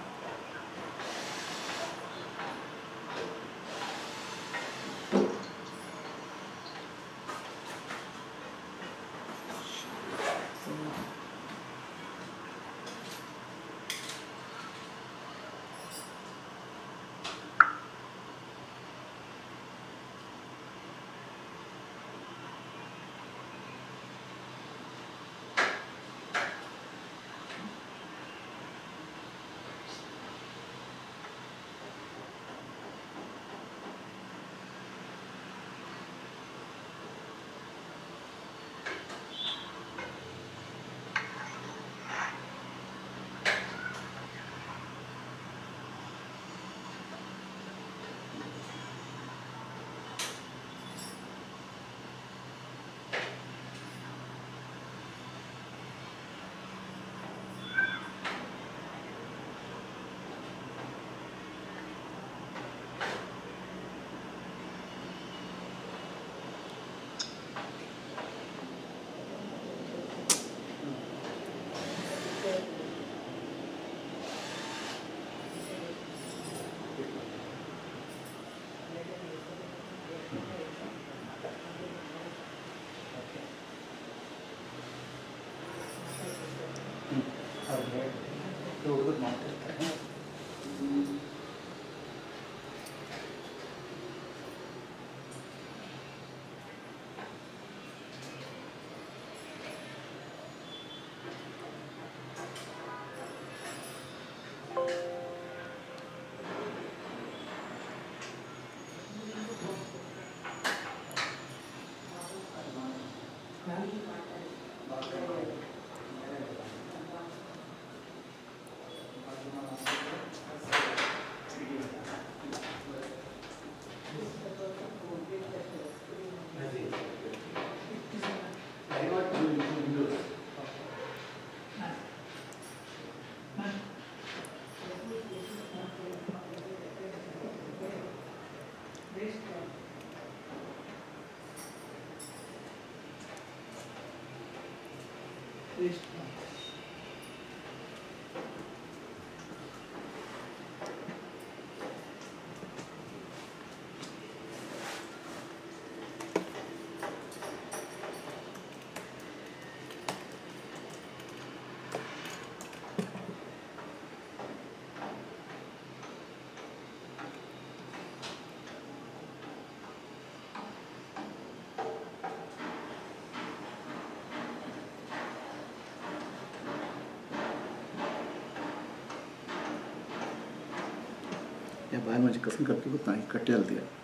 या बाहेर माझी कसं करते होत नाही कट्टी आलती आहे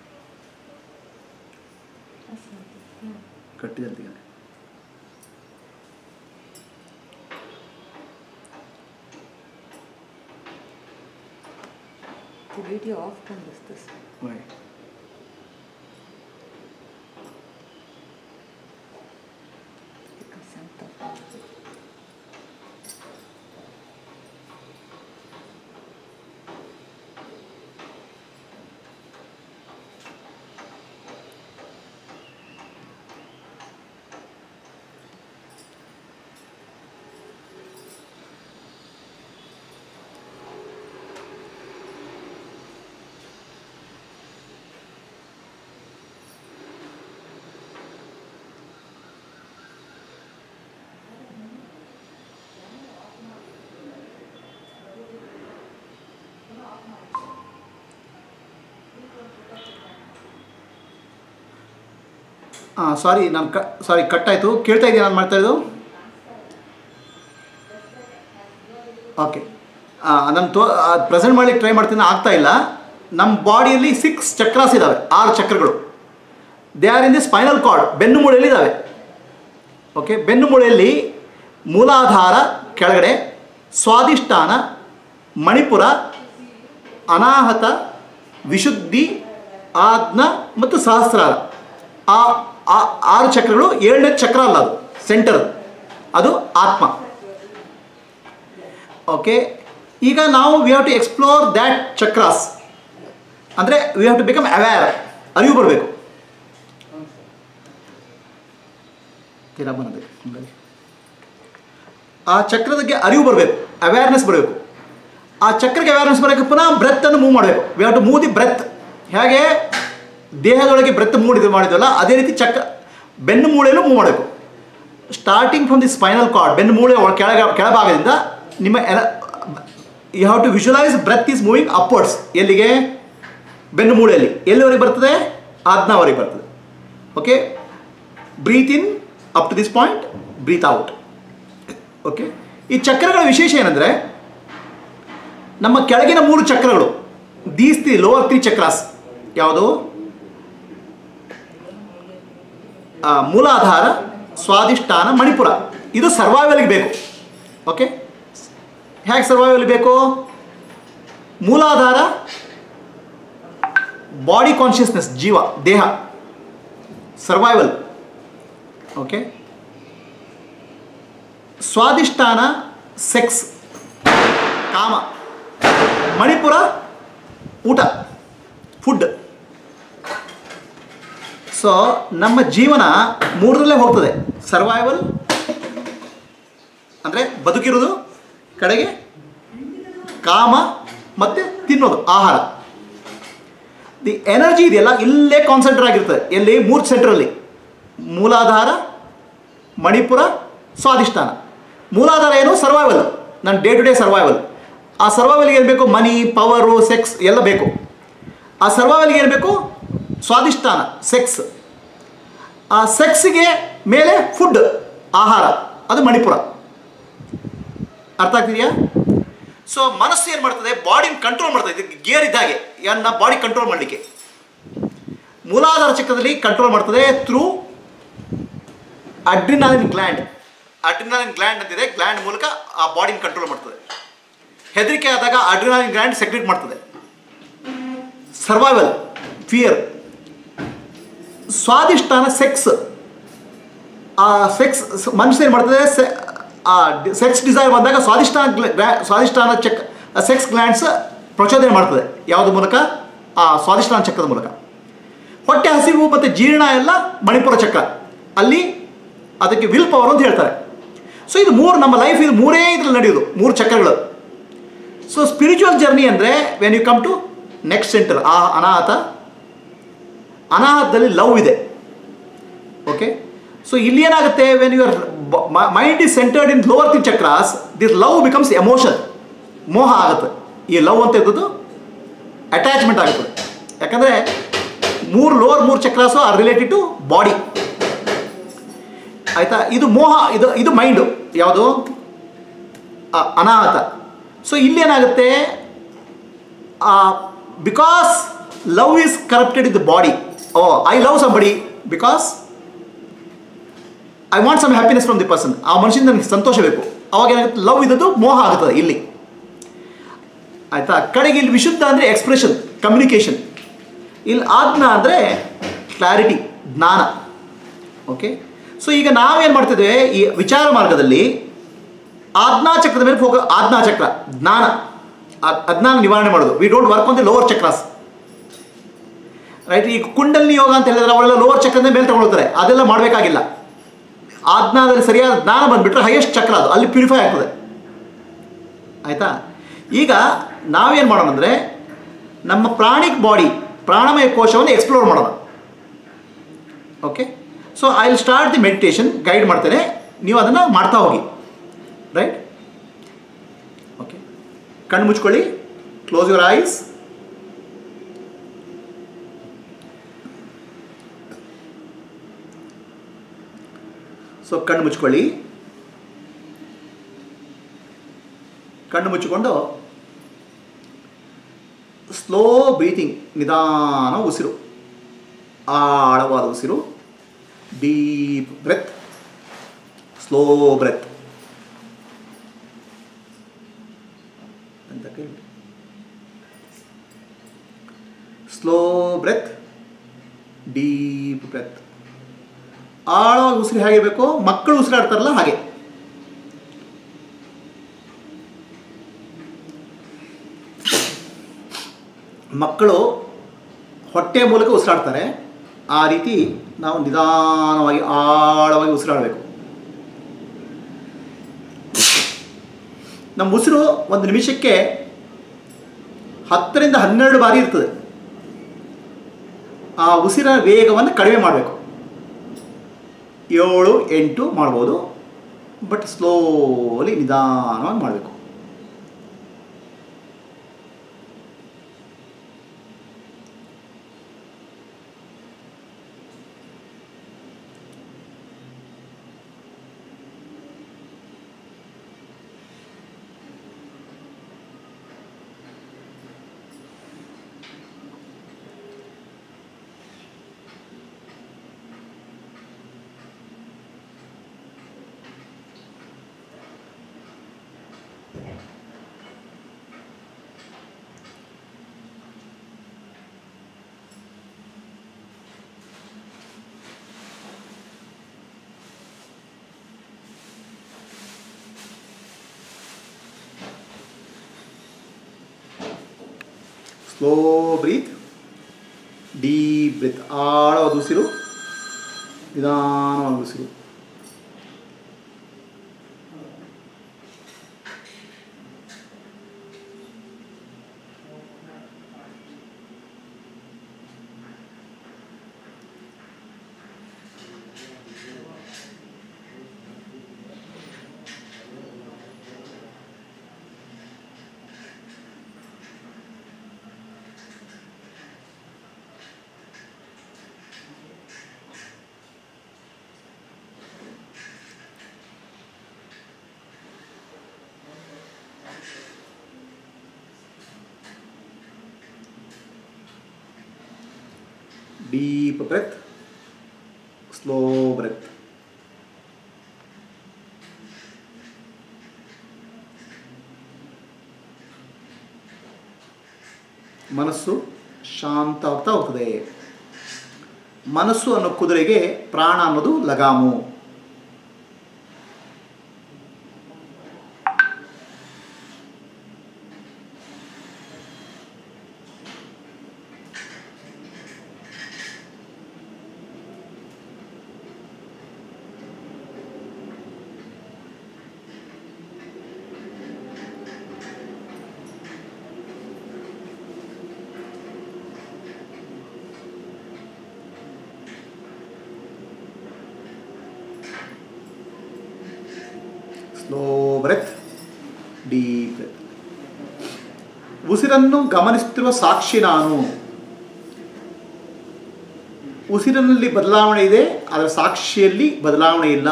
कट्टी आलती आहे The video off this. होय Because Santa ಹಾಂ ಸಾರಿ ನಾನು ಕ ಸಾರಿ ಕಟ್ ಆಯಿತು ಕೇಳ್ತಾ ಇದೆಯಾ ನಾನು ಮಾಡ್ತಾ ಇದ್ದು ಓಕೆ ನಾನು ತೋ ಪ್ರೆಸೆಂಟ್ ಮಾಡ್ಲಿಕ್ಕೆ ಟ್ರೈ ಮಾಡ್ತೀನಿ ಆಗ್ತಾ ಇಲ್ಲ ನಮ್ಮ ಬಾಡಿಯಲ್ಲಿ ಸಿಕ್ಸ್ ಚಕ್ರಾಸ್ ಇದ್ದಾವೆ ಆರು ಚಕ್ರಗಳು they are in the spinal cord ಬೆನ್ನು ಮೂಳೆಯಲ್ಲಿ ಇದ್ದಾವೆ ಓಕೆ ಬೆನ್ನು ಮೂಳೆಯಲ್ಲಿ ಮೂಲಾಧಾರ ಕೆಳಗಡೆ ಸ್ವಾದಿಷ್ಠಾನ ಮಣಿಪುರ ಅನಾಹತ ವಿಶುದ್ಧಿ ಆಜ್ಞ ಮತ್ತು ಸಹಸ್ರಾರ ಆ ಆ ಆರು ಚಕ್ರಗಳು ಏಳನೇ ಚಕ್ರ ಅಲ್ಲ ಅದು ಸೆಂಟರ್ ಅದು ಆತ್ಮ ಓಕೆ ಈಗ ನಾವು we have to explore that chakras ಅಂದರೆ we have to become aware ಅರಿವು ಬರಬೇಕು ತೀರಾ ಬಂದಿದೆ ಹಂಗಾಗಿ ಆ ಚಕ್ರದಕ್ಕೆ ಅರಿವು ಬರಬೇಕು ಅವೇರ್ನೆಸ್ ಬರಬೇಕು ಆ ಚಕ್ರಕ್ಕೆ ಅವೇರ್ನೆಸ್ ಬರೋಕ್ಕೆ ಪುನಃ ಬ್ರೆತ್ತನ್ನು ಮೂವ್ ಮಾಡಬೇಕು we have to move the breath ಹೇಗೆ ದೇಹದೊಳಗೆ ಬ್ರೆತ್ ಮೂಡಿದು ಮಾಡಿದ್ವಲ್ಲ ಅದೇ ರೀತಿ ಚಕ್ರ ಬೆನ್ನು ಮೂಳೆಯಲ್ಲೂ ಮೂವ್ ಮಾಡಬೇಕು starting from the spinal cord ಬೆನ್ನು ಮೂಳೆ ಒಳ- ಕೆಳಗ ಕೆಳಭಾಗದಿಂದ ನಿಮ್ಮ you have to visualise breath is moving upwards ಎಲ್ಲಿಗೆ ಬೆನ್ನು ಮೂಳೆಯಲ್ಲಿ ಎಲ್ಲಿವರೆಗೆ ಬರ್ತದೆ ಆಜ್ಞಾವರೆಗೆ ಬರ್ತದೆ okay breathe in up to this point breathe out okay ಈ ಚಕ್ರಗಳ ವಿಶೇಷ ಏನಂದರೆ ನಮ್ಮ ಕೆಳಗಿನ ಮೂರು ಚಕ್ರಗಳು these three lower three chakras ಯಾವುದು ಆ, ಮೂಲಾಧಾರ ಸ್ವಾದಿಷ್ಠಾನ ಮಣಿಪುರ ಇದು ಸರ್ವೈವಲ್ಗೆ ಬೇಕು ಓಕೆ ಹೇಗೆ ಸರ್ವೈವಲ್ ಬೇಕು ಮೂಲಾಧಾರ ಬಾಡಿ ಕಾನ್ಷಿಯಸ್ನೆಸ್ ಜೀವ ದೇಹ ಸರ್ವೈವಲ್ ಓಕೆ ಸ್ವಾದಿಷ್ಠಾನ ಸೆಕ್ಸ್ ಕಾಮ ಮಣಿಪುರ ಊಟ ಫುಡ್ ಸೊ ನಮ್ಮ ಜೀವನ ಮೂರರಲ್ಲೇ ಹೋಗ್ತದೆ ಸರ್ವೈವಲ್ ಅಂದರೆ ಬದುಕಿರೋದು ಕಡೆಗೆ ಕಾಮ ಮತ್ತು ತಿನ್ನೋದು ಆಹಾರ ದಿ ಎನರ್ಜಿ ಇದೆಯಲ್ಲ ಇಲ್ಲೇ ಕಾನ್ಸಂಟ್ರೇಟ್ ಆಗಿರ್ತದೆ ಎಲ್ಲಿ ಮೂರು ಸೆಂಟ್ರಲ್ಲಿ ಮೂಲಾಧಾರ ಮಣಿಪುರ ಸ್ವಾದಿಷ್ಠಾನ ಮೂಲಾಧಾರ ಏನು ಸರ್ವೈವಲ್ ನನ್ನ ಡೇ ಟು ಡೇ ಸರ್ವೈವಲ್ ಆ ಸರ್ವೈವಲ್ಗೆ ಏನು ಬೇಕು ಮನಿ ಪವರು ಸೆಕ್ಸ್ ಎಲ್ಲ ಬೇಕು ಆ ಸರ್ವೈವಲ್ಗೆ ಏನು ಬೇಕು ಸ್ವಾದಿಷ್ಠಾನ ಸೆಕ್ಸ್ ಆ ಸೆಕ್ಸ್ಗೆ ಮೇಲೆ ಫುಡ್ ಆಹಾರ ಅದು ಮಣಿಪುರ ಅರ್ಥ ಆಗ್ತಿದೆಯಾ ಸೊ ಮನಸ್ಸು ಏನು ಮಾಡ್ತದೆ ಬಾಡಿನ ಕಂಟ್ರೋಲ್ ಮಾಡ್ತದೆ ಇದು ಗೇರ್ ಇದ್ದಾಗೆ ನನ್ನ ಬಾಡಿ ಕಂಟ್ರೋಲ್ ಮಾಡಲಿಕ್ಕೆ ಮೂಲಾಧಾರ ಚಕ್ರದಲ್ಲಿ ಕಂಟ್ರೋಲ್ ಮಾಡ್ತದೆ through adrenaline gland adrenaline gland ಅಂತಿದೆ ಗ್ಲ್ಯಾಂಡ್ ಮೂಲಕ ಆ ಬಾಡಿನ ಕಂಟ್ರೋಲ್ ಮಾಡ್ತದೆ ಹೆದರಿಕೆ ಆದಾಗ ಅಡ್ರಿನಾಲಿನ್ ಗ್ಲ್ಯಾಂಡ್ ಸೆಕ್ರೆಟ್ ಮಾಡ್ತದೆ ಸರ್ವೈವಲ್ ಫಿಯರ್ ಸ್ವಾದಿಷ್ಠಾನ ಸೆಕ್ಸ್ ಆ ಸೆಕ್ಸ್ ಮನುಷ್ಯ ಏನು ಮಾಡ್ತದೆ ಸೆ ಆ ಸೆಕ್ಸ್ ಡಿಸೈರ್ ಬಂದಾಗ ಸ್ವಾದಿಷ್ಠಾನ ಗ್ಲ- ಗ್ಲಾ- ಸ್ವಾದಿಷ್ಠಾನ ಚಕ್ ಸೆಕ್ಸ್ ಗ್ಲ್ಯಾಂಡ್ಸ್ ಪ್ರಚೋದನೆ ಮಾಡ್ತದೆ ಯಾವುದ್ರ ಮೂಲಕ ಆ ಸ್ವಾದಿಷ್ಠಾನ ಚಕ್ರದ ಮೂಲಕ ಹೊಟ್ಟೆ ಹಸಿವು ಮತ್ತು ಜೀರ್ಣ ಎಲ್ಲ ಮಣಿಪುರ ಚಕ್ರ ಅಲ್ಲಿ ಅದಕ್ಕೆ ವಿಲ್ ಪವರ್ ಅಂತ ಹೇಳ್ತಾರೆ ಸೊ ಇದು ಮೂರು ನಮ್ಮ ಲೈಫ್ ಇದು ಮೂರೇ ಇದ್ರಲ್ಲಿ ನಡೆಯೋದು ಮೂರು ಚಕ್ರಗಳು ಸೊ ಸ್ಪಿರಿಚುವಲ್ ಜರ್ನಿ ಅಂದರೆ when you come to next centre ಆ ಅನಾಹತ ಅನಾಹತದಲ್ಲಿ ಲವ್ ಇದೆ ಓಕೆ ಸೊ ಇಲ್ಲಿ ಏನಾಗುತ್ತೆ when your mind is centred in lower three chakras this love becomes emotion ಮೋಹ ಆಗುತ್ತೆ ಈ ಲವ್ ಅಂತ ಇದ್ದದ್ದು ಅಟ್ಯಾಚ್ಮೆಂಟ್ ಆಗುತ್ತದೆ ಯಾಕಂದರೆ ಮೂರು ಲೋವರ್ ಮೂರು chakras are related to body ಆಯಿತಾ ಇದು ಮೋಹ ಇದು ಇದು ಮೈಂಡು ಯಾವುದು ಆ, ಅನಾಹತ ಸೊ ಇಲ್ಲೇನಾಗುತ್ತೆ because love is corrupted in the body oh I love somebody because I want some happiness from the person ಆ ಮನುಷ್ಯನಿಂದ ನನಗೆ ಸಂತೋಷ ಬೇಕು ಅವಾಗ ಏನಾಗುತ್ತೆ ಲವ್ ಇದ್ದದ್ದು ಮೋಹ ಆಗುತ್ತದೆ ಇಲ್ಲಿ ಆಯಿತಾ ಕಡೆಗೆ ಇಲ್ಲಿ ವಿಶುದ್ಧ ಅಂದರೆ ಎಕ್ಸ್ಪ್ರೆಷನ್ ಕಮ್ಯುನಿಕೇಷನ್ ಇಲ್ಲಿ ಆಜ್ಞಾ ಅಂದರೆ ಕ್ಲಾರಿಟಿ ಜ್ಞಾನ ಓಕೆ ಸೊ ಈಗ ನಾವೇನು ಮಾಡ್ತಿದ್ದೇವೆ ಈ ವಿಚಾರ ಮಾರ್ಗದಲ್ಲಿ ಆಜ್ಞಾ ಚಕ್ರದ ಮೇಲೆ ಫೋಕ ಆಜ್ಞಾ ಚಕ್ರ ಜ್ಞಾನ ಆ- ಅಜ್ಞಾನ ನಿವಾರಣೆ ಮಾಡೋದು we don't work on the lower chakras right ಈಗ ಕುಂಡಲಿನಿ ಯೋಗ ಅಂತ ಹೇಳಿದ್ರೆ ಅವಳೆಲ್ಲ ಲೋವರ್ ಚಕ್ರದ ಮೇಲೆ ತಗೊಳ್ತಾರೆ ಅದೆಲ್ಲ ಮಾಡಬೇಕಾಗಿಲ್ಲ ಆಜ್ಞಾದಲ್ಲಿ ಸರಿಯಾದ ಜ್ಞಾನ ಬಂದುಬಿಟ್ರೆ ಹೈಯೆಸ್ಟ್ ಚಕ್ರ ಅದು ಅಲ್ಲಿ ಪ್ಯೂರಿಫೈ ಆಗ್ತದೆ ಆಯಿತಾ ಈಗ ನಾವೇನು ಮಾಡೋಣ ಅಂದರೆ ನಮ್ಮ ಪ್ರಾಣಿಕ್ ಬಾಡಿ ಪ್ರಾಣಮಯ ಕೋಶವನ್ನು ಎಕ್ಸ್ಪ್ಲೋರ್ ಮಾಡೋಣ okay so I will start the meditation guide ಮಾಡ್ತೇನೆ ನೀವು ಅದನ್ನು ಮಾಡ್ತಾ ಹೋಗಿ ರೈಟ್ ಓಕೆ ಕಣ್ಣು ಮುಚ್ಕೊಳ್ಳಿ ಕ್ಲೋಸ್ ಯುವರ್ ಐಸ್ ಸೊ ಕಣ್ಣು ಮುಚ್ಕೊಳ್ಳಿ ಕಣ್ಣು ಮುಚ್ಚಿಕೊಂಡು ಸ್ಲೋ ಬ್ರೀತಿಂಗ್ ನಿಧಾನ ಉಸಿರು ಆಳವಾದ ಉಸಿರು ಡೀಪ್ ಬ್ರೆತ್ ಸ್ಲೋ ಬ್ರೆತ್ ಅಂತ ಕೇಳಿ ಸ್ಲೋ ಬ್ರೆತ್ ಡೀಪ್ ಬ್ರೆತ್ ಆಳವಾಗಿ ಉಸಿರು ಹೇಗಿರಬೇಕು ಮಕ್ಕಳು ಉಸಿರಾಡ್ತಾರಲ್ಲ ಹಾಗೆ ಮಕ್ಕಳು ಹೊಟ್ಟೆ ಮೂಲಕ ಉಸಿರಾಡ್ತಾರೆ ಆ ರೀತಿ ನಾವು ನಿಧಾನವಾಗಿ ಆಳವಾಗಿ ಉಸಿರಾಡಬೇಕು ನಮ್ಮ ಉಸಿರು ಒಂದು ನಿಮಿಷಕ್ಕೆ ಹತ್ತರಿಂದ ಹನ್ನೆರಡು ಬಾರಿ ಇರ್ತದೆ ಆ ಉಸಿರ ವೇಗವನ್ನು ಕಡಿಮೆ ಮಾಡಬೇಕು ಏಳು ಎಂಟು ಮಾಡ್ಬೋದು ಬಟ್ ಸ್ಲೋಲಿ ನಿಧಾನವಾಗಿ ಮಾಡಬೇಕು ಸ್ಲೋ ಬ್ರೀತ್ ಡೀಪ್ ಬ್ರೀತ್ ಆಳವಾದ ಉಸಿರು ನಿಧಾನವಾದ ಉಸಿರು ಡೀಪ್ ಬ್ರೆತ್ ಸ್ಲೋ ಬ್ರೆತ್ ಮನಸ್ಸು ಶಾಂತ ಆಗ್ತಾ ಹೋಗ್ತದೆ ಮನಸ್ಸು ಅನ್ನೋ ಕುದುರೆಗೆ ಪ್ರಾಣ ಅನ್ನೋದು ಲಗಾಮು ಸ್ಲೋ ಬ್ರೆತ್ ಡೀಪ್ ಬ್ರೆತ್ ಉಸಿರನ್ನು ಗಮನಿಸುತ್ತಿರುವ ಸಾಕ್ಷಿ ನಾನು ಉಸಿರಿನಲ್ಲಿ ಬದಲಾವಣೆ ಇದೆ ಅದರ ಸಾಕ್ಷಿಯಲ್ಲಿ ಬದಲಾವಣೆ ಇಲ್ಲ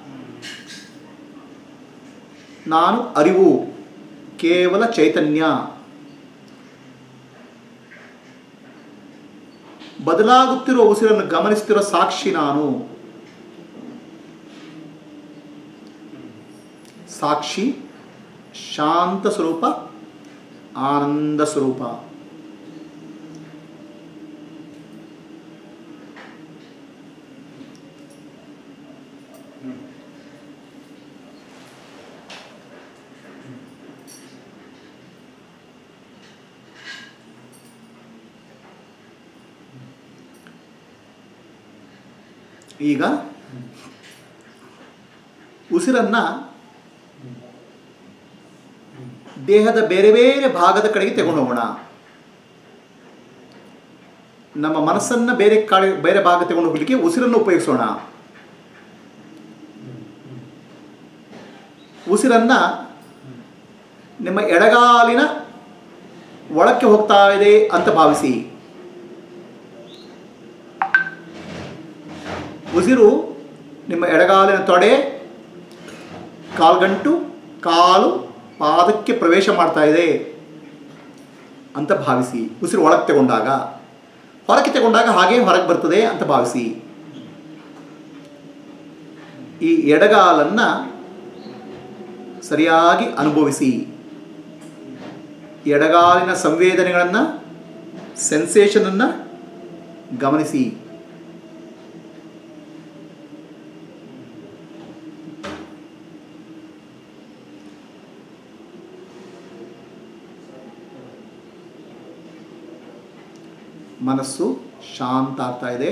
ನಾನು ಅರಿವು ಕೇವಲ ಚೈತನ್ಯ ಬದಲಾಗುತ್ತಿರುವ ಉಸಿರನ್ನು ಗಮನಿಸುತ್ತಿರುವ ಸಾಕ್ಷಿ ನಾನು ಸಾಕ್ಷಿ ಶಾಂತ ಸ್ವರೂಪ ಆನಂದ ಸ್ವರೂಪ ಈಗ ಉಸಿರನ್ನ ದೇಹದ ಬೇರೆ ಬೇರೆ ಭಾಗದ ಕಡೆಗೆ ತಗೊಂಡು ಹೋಗೋಣ ನಮ್ಮ ಮನಸ್ಸನ್ನು ಬೇರೆ ಕಡೆ ಬೇರೆ ಭಾಗ ತಗೊಂಡು ಹೋಗ್ಲಿಕ್ಕೆ ಉಸಿರನ್ನು ಉಪಯೋಗಿಸೋಣ ಉಸಿರನ್ನ ನಿಮ್ಮ ಎಡಗಾಲಿನ ಒಳಕ್ಕೆ ಹೋಗ್ತಾ ಇದೆ ಅಂತ ಭಾವಿಸಿ ಉಸಿರು ನಿಮ್ಮ ಎಡಗಾಲಿನ ತೊಡೆ ಕಾಲ್ಗಂಟು ಕಾಲು ಪಾದಕ್ಕೆ ಪ್ರವೇಶ ಮಾಡ್ತಾ ಇದೆ ಅಂತ ಭಾವಿಸಿ ಉಸಿರು ಒಳಗೆ ತಗೊಂಡಾಗ ಹೊರಗೆ ತಗೊಂಡಾಗ ಹಾಗೆ ಹೊರಗೆ ಬರ್ತದೆ ಅಂತ ಭಾವಿಸಿ ಈ ಎಡಗಾಲನ್ನ ಸರಿಯಾಗಿ ಅನುಭವಿಸಿ ಎಡಗಾಲಿನ ಸಂವೇದನೆಗಳನ್ನು ಸೆನ್ಸೇಷನನ್ನು ಗಮನಿಸಿ ಮನಸ್ಸು ಶಾಂತ ಆಗ್ತಾ ಇದೆ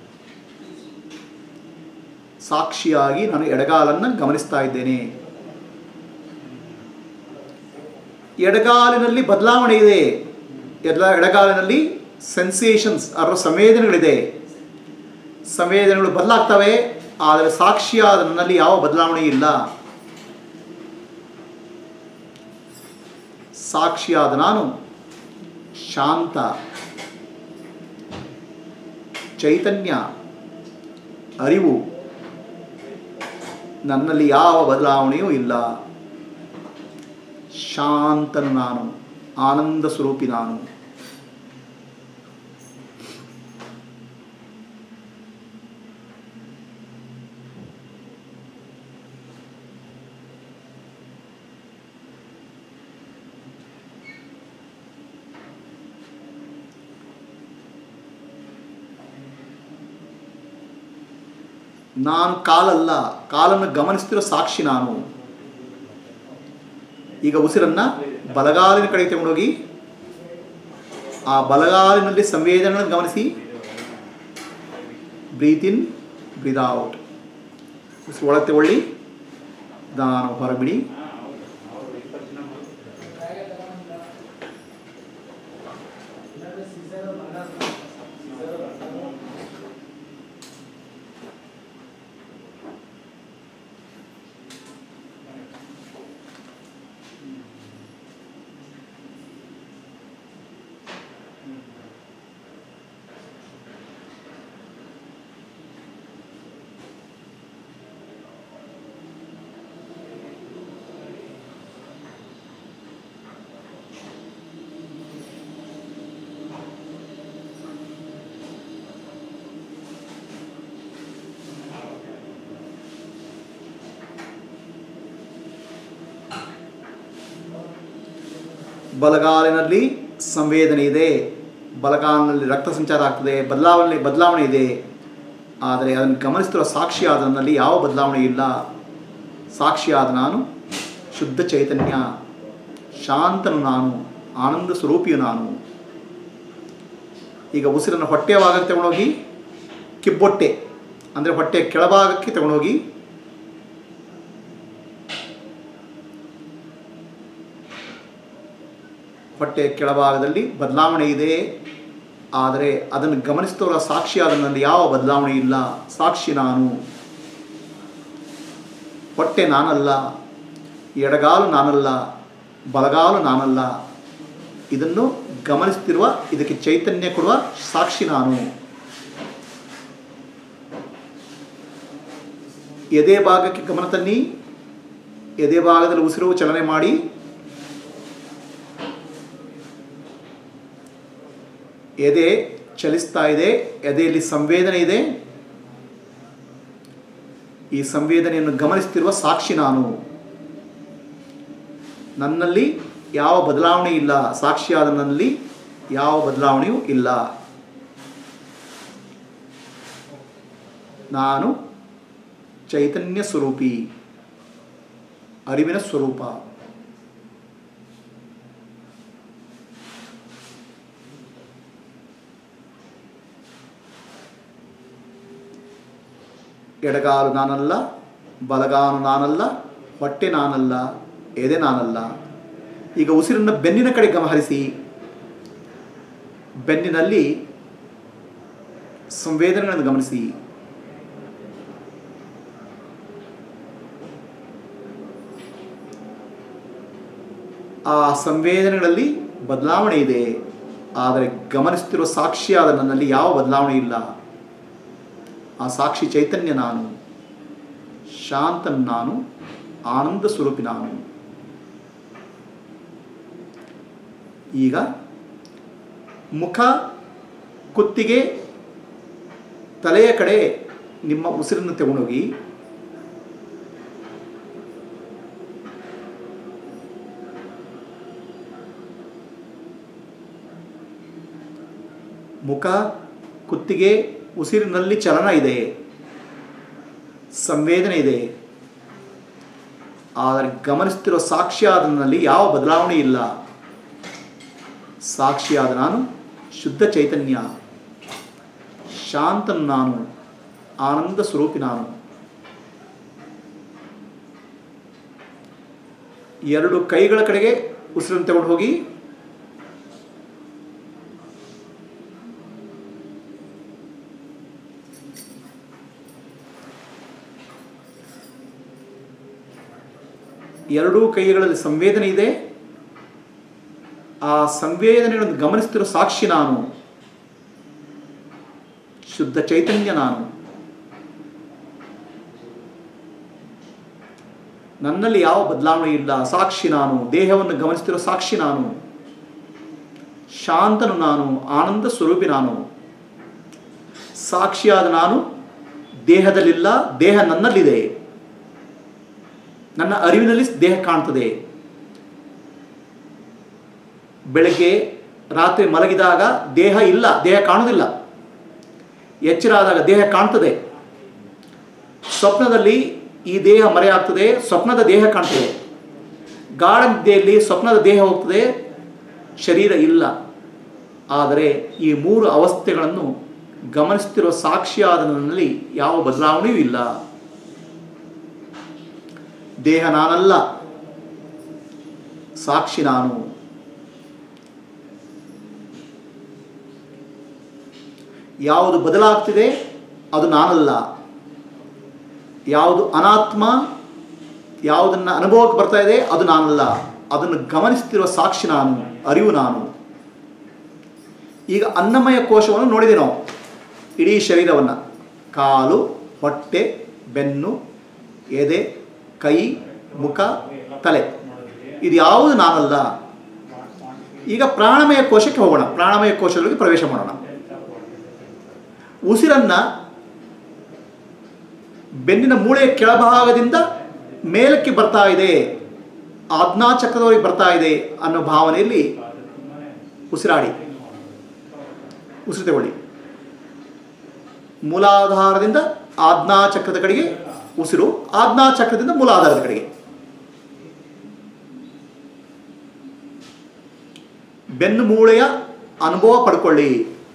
ಸಾಕ್ಷಿಯಾಗಿ ನಾನು ಎಡಗಾಲನ್ನು ಗಮನಿಸ್ತಾ ಇದ್ದೇನೆ ಎಡಗಾಲಿನಲ್ಲಿ ಬದಲಾವಣೆ ಇದೆ ಎಲ್ಲ ಎಡಗಾಲಿನಲ್ಲಿ ಸೆನ್ಸೇಷನ್ಸ್ ಅದರ ಸಂವೇದನೆಗಳಿದೆ ಸಂವೇದನೆಗಳು ಬದಲಾಗ್ತವೆ ಆದರೆ ಸಾಕ್ಷಿಯಾದ ನನ್ನಲ್ಲಿ ಯಾವ ಬದಲಾವಣೆ ಇಲ್ಲ ಸಾಕ್ಷಿಯಾದ ನಾನು ಶಾಂತ ಚೈತನ್ಯ ಅರಿವು ನನ್ನಲ್ಲಿ ಯಾವ ಬದಲಾವಣೆಯೂ ಇಲ್ಲ ಶಾಂತನು ನಾನು ಆನಂದ ಸ್ವರೂಪಿ ನಾನು ನಾನು ಕಾಲಲ್ಲ ಕಾಲನ್ನು ಗಮನಿಸ್ತಿರೋ ಸಾಕ್ಷಿ ನಾನು ಈಗ ಉಸಿರನ್ನ ಬಲಗಾಲಿನ ಕಡೆಗೆ ತಗೊಂಡೋಗಿ ಆ ಬಲಗಾಲಿನಲ್ಲಿ ಸಂವೇದನೆಗಳನ್ನು ಗಮನಿಸಿ ಬ್ರೀತ್ ಇನ್ ಬ್ರೀತ್ ಔಟ್ ಉಸಿರು ಒಳಗೆ ತಗೊಳ್ಳಿ ನಾನು ಹೊರಬಿಡಿ ಬಲಗಾಲಿನಲ್ಲಿ ಸಂವೇದನೆ ಇದೆ ಬಲಗಾಲಿನಲ್ಲಿ ರಕ್ತ ಸಂಚಾರ ಆಗ್ತದೆ ಬದಲಾವಣೆ ಬದಲಾವಣೆ ಇದೆ ಆದರೆ ಅದನ್ನು ಗಮನಿಸ್ತಿರೋ ಸಾಕ್ಷಿಯಾದ ನನ್ನಲ್ಲಿ ಯಾವ ಬದಲಾವಣೆ ಇಲ್ಲ ಸಾಕ್ಷಿಯಾದ ನಾನು ಶುದ್ಧ ಚೈತನ್ಯ ಶಾಂತನು ನಾನು ಆನಂದ ಸ್ವರೂಪಿಯು ನಾನು ಈಗ ಉಸಿರನ್ನು ಹೊಟ್ಟೆಯ ಭಾಗಕ್ಕೆ ತಗೊಂಡೋಗಿ ಕಿಬ್ಬೊಟ್ಟೆ ಅಂದರೆ ಹೊಟ್ಟೆಯ ಕೆಳಭಾಗಕ್ಕೆ ತಗೊಂಡೋಗಿ ಹೊಟ್ಟೆಯ ಕೆಳಭಾಗದಲ್ಲಿ ಬದಲಾವಣೆ ಇದೆ ಆದರೆ ಅದನ್ನು ಗಮನಿಸ್ತವರ ಸಾಕ್ಷಿಯಾದ ನನ್ನಲ್ಲಿ ಯಾವ ಬದಲಾವಣೆ ಇಲ್ಲ ಸಾಕ್ಷಿ ನಾನು ಹೊಟ್ಟೆ ನಾನಲ್ಲ ಎಡಗಾಲು ನಾನಲ್ಲ ಬಲಗಾಲು ನಾನಲ್ಲ ಇದನ್ನು ಗಮನಿಸ್ತಿರುವ ಇದಕ್ಕೆ ಚೈತನ್ಯ ಕೊಡುವ ಸಾಕ್ಷಿ ನಾನು ಎದೆ ಭಾಗಕ್ಕೆ ಗಮನ ತನ್ನಿ ಎದೆ ಭಾಗದಲ್ಲಿ ಉಸಿರು ಚಲನೆ ಮಾಡಿ ಎದೆ ಚಲಿಸ್ತಾ ಇದೆ ಎದೆಯಲ್ಲಿ ಸಂವೇದನೆ ಇದೆ ಈ ಸಂವೇದನೆಯನ್ನು ಗಮನಿಸ್ತಿರುವ ಸಾಕ್ಷಿ ನಾನು ನನ್ನಲ್ಲಿ ಯಾವ ಬದಲಾವಣೆ ಇಲ್ಲ ಸಾಕ್ಷಿಯಾದ ನನ್ನಲ್ಲಿ ಯಾವ ಬದಲಾವಣೆಯೂ ಇಲ್ಲ ನಾನು ಚೈತನ್ಯ ಸ್ವರೂಪಿ ಅರಿವಿನ ಸ್ವರೂಪ ಎಡಗಾಲು ನಾನಲ್ಲ ಬಲಗಾಲು ನಾನಲ್ಲ ಹೊಟ್ಟೆ ನಾನಲ್ಲ ಎದೆ ನಾನಲ್ಲ ಈಗ ಉಸಿರನ್ನು ಬೆನ್ನಿನ ಕಡೆ ಗಮನಿಸಿ ಬೆನ್ನಿನಲ್ಲಿ ಸಂವೇದನೆಗಳನ್ನು ಗಮನಿಸಿ ಆ ಸಂವೇದನೆಗಳಲ್ಲಿ ಬದಲಾವಣೆ ಇದೆ ಆದರೆ ಗಮನಿಸುತ್ತಿರುವ ಸಾಕ್ಷಿಯಾದ ನನ್ನಲ್ಲಿ ಯಾವ ಬದಲಾವಣೆ ಇಲ್ಲ ಆ ಸಾಕ್ಷಿ ಚೈತನ್ಯ ನಾನು ಶಾಂತನ್ ನಾನು ಆನಂದ ಸ್ವರೂಪಿ ನಾನು ಈಗ ಮುಖ ಕುತ್ತಿಗೆ ತಲೆಯ ಕಡೆ ನಿಮ್ಮ ಉಸಿರನ್ನು ತಗೊಂಡೋಗಿ ಮುಖ ಕುತ್ತಿಗೆ ಉಸಿರಿನಲ್ಲಿ ಚಲನ ಇದೆ ಸಂವೇದನೆ ಇದೆ ಆದರೆ ಗಮನಿಸ್ತಿರೋ ಸಾಕ್ಷಿಯಾದನಲ್ಲಿ ಯಾವ ಬದಲಾವಣೆ ಇಲ್ಲ ಸಾಕ್ಷಿಯಾದ ನಾನು ಶುದ್ಧ ಚೈತನ್ಯ ಶಾಂತನ್ ನಾನು ಆನಂದ ಸ್ವರೂಪಿ ನಾನು ಎರಡು ಕೈಗಳ ಕಡೆಗೆ ಉಸಿರನ್ನು ತಗೊಂಡು ಹೋಗಿ ಎರಡೂ ಕೈಗಳಲ್ಲಿ ಸಂವೇದನೆ ಇದೆ ಆ ಸಂವೇದನೆಗಳನ್ನು ಗಮನಿಸ್ತಿರೋ ಸಾಕ್ಷಿ ನಾನು ಶುದ್ಧ ಚೈತನ್ಯ ನಾನು ನನ್ನಲ್ಲಿ ಯಾವ ಬದಲಾವಣೆ ಇಲ್ಲ ಸಾಕ್ಷಿ ನಾನು ದೇಹವನ್ನು ಗಮನಿಸ್ತಿರೋ ಸಾಕ್ಷಿ ನಾನು ಶಾಂತನು ನಾನು ಆನಂದ ಸ್ವರೂಪಿ ನಾನು ಸಾಕ್ಷಿಯಾದ ನಾನು ದೇಹದಲ್ಲಿಲ್ಲ ದೇಹ ನನ್ನಲ್ಲಿದೆ ನನ್ನ ಅರಿವಿನಲ್ಲಿ ದೇಹ ಕಾಣ್ತದೆ ಬೆಳಗ್ಗೆ ರಾತ್ರಿ ಮಲಗಿದಾಗ ದೇಹ ಇಲ್ಲ ದೇಹ ಕಾಣುವುದಿಲ್ಲ ಎಚ್ಚರ ಆದಾಗ ದೇಹ ಕಾಣ್ತದೆ ಸ್ವಪ್ನದಲ್ಲಿ ಈ ದೇಹ ಮರೆಯಾಗ್ತದೆ ಸ್ವಪ್ನದ ದೇಹ ಕಾಣ್ತದೆ ಗಾಢ ನಿದ್ದೆಯಲ್ಲಿ ಸ್ವಪ್ನದ ದೇಹ ಹೋಗ್ತದೆ ಶರೀರ ಇಲ್ಲ ಆದರೆ ಈ ಮೂರು ಅವಸ್ಥೆಗಳನ್ನು ಗಮನಿಸುತ್ತಿರುವ ಸಾಕ್ಷಿಯಾದ ನನ್ನಲ್ಲಿ ಯಾವ ಬದಲಾವಣೆಯೂ ಇಲ್ಲ ದೇಹ ನಾನಲ್ಲ ಸಾಕ್ಷಿ ನಾನು ಯಾವುದು ಬದಲಾಗ್ತಿದೆ ಅದು ನಾನಲ್ಲ ಯಾವುದು ಅನಾತ್ಮ ಯಾವುದನ್ನು ಅನುಭವಕ್ಕೆ ಬರ್ತಾ ಇದೆ ಅದು ನಾನಲ್ಲ ಅದನ್ನು ಗಮನಿಸ್ತಿರುವ ಸಾಕ್ಷಿ ನಾನು ಅರಿವು ನಾನು ಈಗ ಅನ್ನಮಯ ಕೋಶವನ್ನು ನೋಡಿದೆ ನಾವು ಇಡೀ ಶರೀರವನ್ನು ಕಾಲು ಹೊಟ್ಟೆ ಬೆನ್ನು ಎದೆ ಕೈ ಮುಖ ತಲೆ ಇದು ಯಾವುದು ನಾನಲ್ಲ ಈಗ ಪ್ರಾಣಮಯ ಕೋಶಕ್ಕೆ ಹೋಗೋಣ ಪ್ರಾಣಮಯ ಕೋಶದೊಳಗೆ ಪ್ರವೇಶ ಮಾಡೋಣ ಉಸಿರನ್ನ ಬೆನ್ನಿನ ಮೂಳೆಯ ಕೆಳಭಾಗದಿಂದ ಮೇಲಕ್ಕೆ ಬರ್ತಾ ಇದೆ ಆಜ್ಞಾಚಕ್ರದವರೆಗೆ ಬರ್ತಾ ಇದೆ ಅನ್ನೋ ಭಾವನೆಯಲ್ಲಿ ಉಸಿರಾಡಿ ಉಸಿರು ತಗೊಳ್ಳಿ ಮೂಲಾಧಾರದಿಂದ ಆಜ್ಞಾಚಕ್ರದ ಕಡೆಗೆ ಉಸಿರು ಆಜ್ಞಾಚಕ್ರದಿಂದ ಮೂಲಾಧಾರದ ಕಡೆಗೆ ಬೆನ್ನು ಮೂಳೆಯ ಅನುಭವ ಪಡ್ಕೊಳ್ಳಿ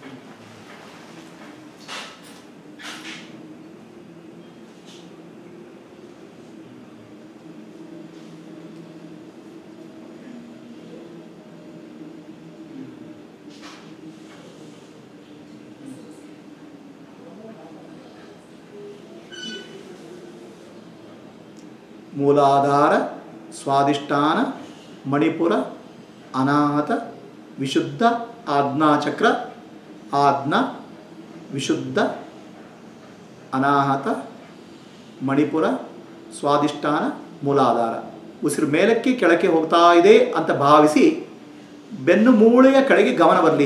ಮೂಲಾಧಾರ ಸ್ವಾದಿಷ್ಠಾನ ಮಣಿಪುರ ಅನಾಹತ ವಿಶುದ್ಧ ಆಜ್ಞಾಚಕ್ರ ಆಜ್ಞಾ ವಿಶುದ್ಧ ಅನಾಹತ ಮಣಿಪುರ ಸ್ವಾದಿಷ್ಠಾನ ಮೂಲಾಧಾರ ಉಸಿರು ಮೇಲಕ್ಕೆ ಕೆಳಕ್ಕೆ ಹೋಗ್ತಾ ಇದೆ ಅಂತ ಭಾವಿಸಿ ಬೆನ್ನು ಮೂಳೆಯ ಕಡೆಗೆ ಗಮನ ಬರಲಿ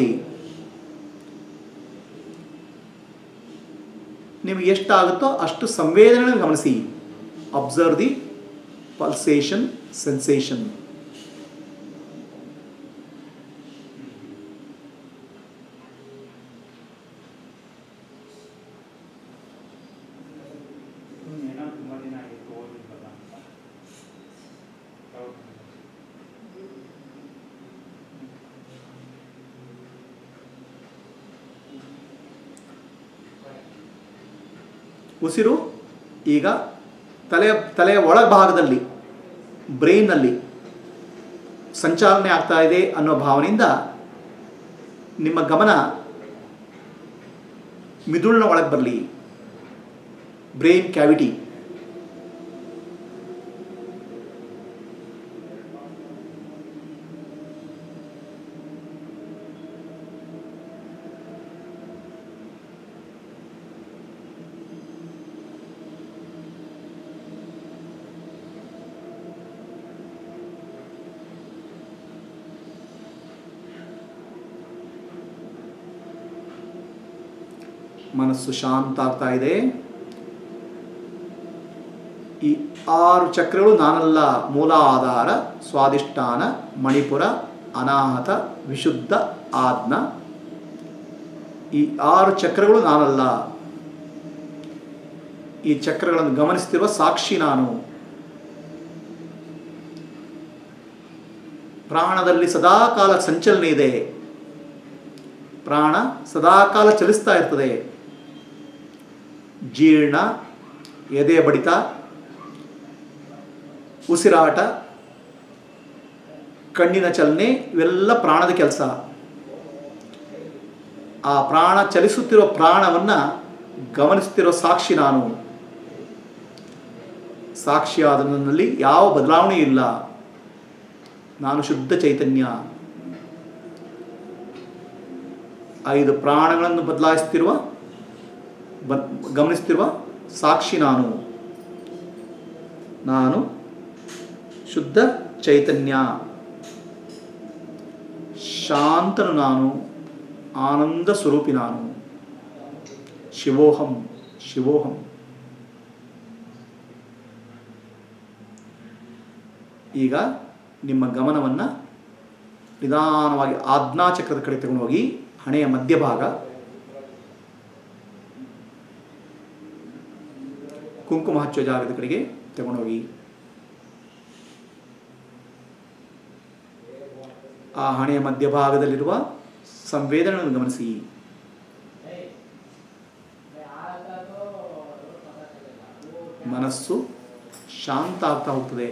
ನಿಮಗೆ ಎಷ್ಟಾಗುತ್ತೋ ಅಷ್ಟು ಸಂವೇದನೆಗಳನ್ನು ಗಮನಿಸಿ ಅಬ್ಸರ್ವ್ ದಿ ಪಲ್ಸೇಷನ್ ಸೆನ್ಸೇಷನ್ ಏನೋ ತುಂಬ ದಿನ ಆಗಿತ್ತು ಓದಿದ್ವಲ್ಲ ಹೌದು. ಉಸಿರು ಈಗ ತಲೆಯ ತಲೆಯ ಒಳಭಾಗದಲ್ಲಿ ಬ್ರೈನ್ನಲ್ಲಿ ಸಂಚಾಲನೆ ಆಗ್ತಾ ಇದೆ ಅನ್ನೋ ಭಾವನೆಯಿಂದ ನಿಮ್ಮ ಗಮನ ಮಿದುಳಿನ ಒಳಗೆ ಬರಲಿ ಬ್ರೈನ್ ಕ್ಯಾವಿಟಿ ಮನಸ್ಸು ಶಾಂತ ಆಗ್ತಾ ಇದೆ ಈ ಆರು ಚಕ್ರಗಳು ನಾನಲ್ಲ ಮೂಲಾಧಾರ ಸ್ವಾದಿಷ್ಠಾನ ಮಣಿಪುರ ಅನಾಹತ ವಿಶುದ್ಧ ಆಜ್ಞ ಈ ಆರು ಚಕ್ರಗಳು ನಾನಲ್ಲ ಈ ಚಕ್ರಗಳನ್ನು ಗಮನಿಸ್ತಿರುವ ಸಾಕ್ಷಿ ನಾನು ಪ್ರಾಣದಲ್ಲಿ ಸದಾಕಾಲ ಸಂಚಲನೆ ಇದೆ ಪ್ರಾಣ ಸದಾಕಾಲ ಚಲಿಸ್ತಾ ಇರ್ತದೆ ಜೀರ್ಣ ಎದೆ ಬಡಿತ ಉಸಿರಾಟ ಕಣ್ಣಿನ ಚಲನೆ ಇವೆಲ್ಲ ಪ್ರಾಣದ ಕೆಲಸ ಆ ಪ್ರಾಣ ಚಲಿಸುತ್ತಿರೋ ಪ್ರಾಣವನ್ನು ಗಮನಿಸುತ್ತಿರೋ ಸಾಕ್ಷಿ ನಾನು ಸಾಕ್ಷಿಯಾದ ನನ್ನಲ್ಲಿ ಯಾವ ಬದಲಾವಣೆ ಇಲ್ಲ ನಾನು ಶುದ್ಧ ಚೈತನ್ಯ ಐದು ಪ್ರಾಣಗಳನ್ನು ಬದಲಾಯಿಸ್ತಿರುವ ಬ ಗಮನಿಸ್ತಿರುವ ಸಾಕ್ಷಿ ನಾನು ನಾನು ಶುದ್ಧ ಚೈತನ್ಯ ಶಾಂತನು ನಾನು ಆನಂದ ಸ್ವರೂಪಿ ನಾನು ಶಿವೋಹಂ ಶಿವೋಹಂ ಈಗ ನಿಮ್ಮ ಗಮನವನ್ನು ನಿಧಾನವಾಗಿ ಆಜ್ಞಾಚಕ್ರದ ಕಡೆ ತಗೊಂಡು ಹೋಗಿ ಹಣೆಯ ಮಧ್ಯಭಾಗ ಕುಂಕುಮ ಹಚ್ಚುವ ಜಾಗದ ಕಡೆಗೆ ತಗೊಂಡೋಗಿ ಆ ಹಣೆಯ ಮಧ್ಯಭಾಗದಲ್ಲಿರುವ ಸಂವೇದನೆಯನ್ನು ಗಮನಿಸಿ ಮನಸ್ಸು ಶಾಂತ ಆಗ್ತಾ ಹೋಗ್ತದೆ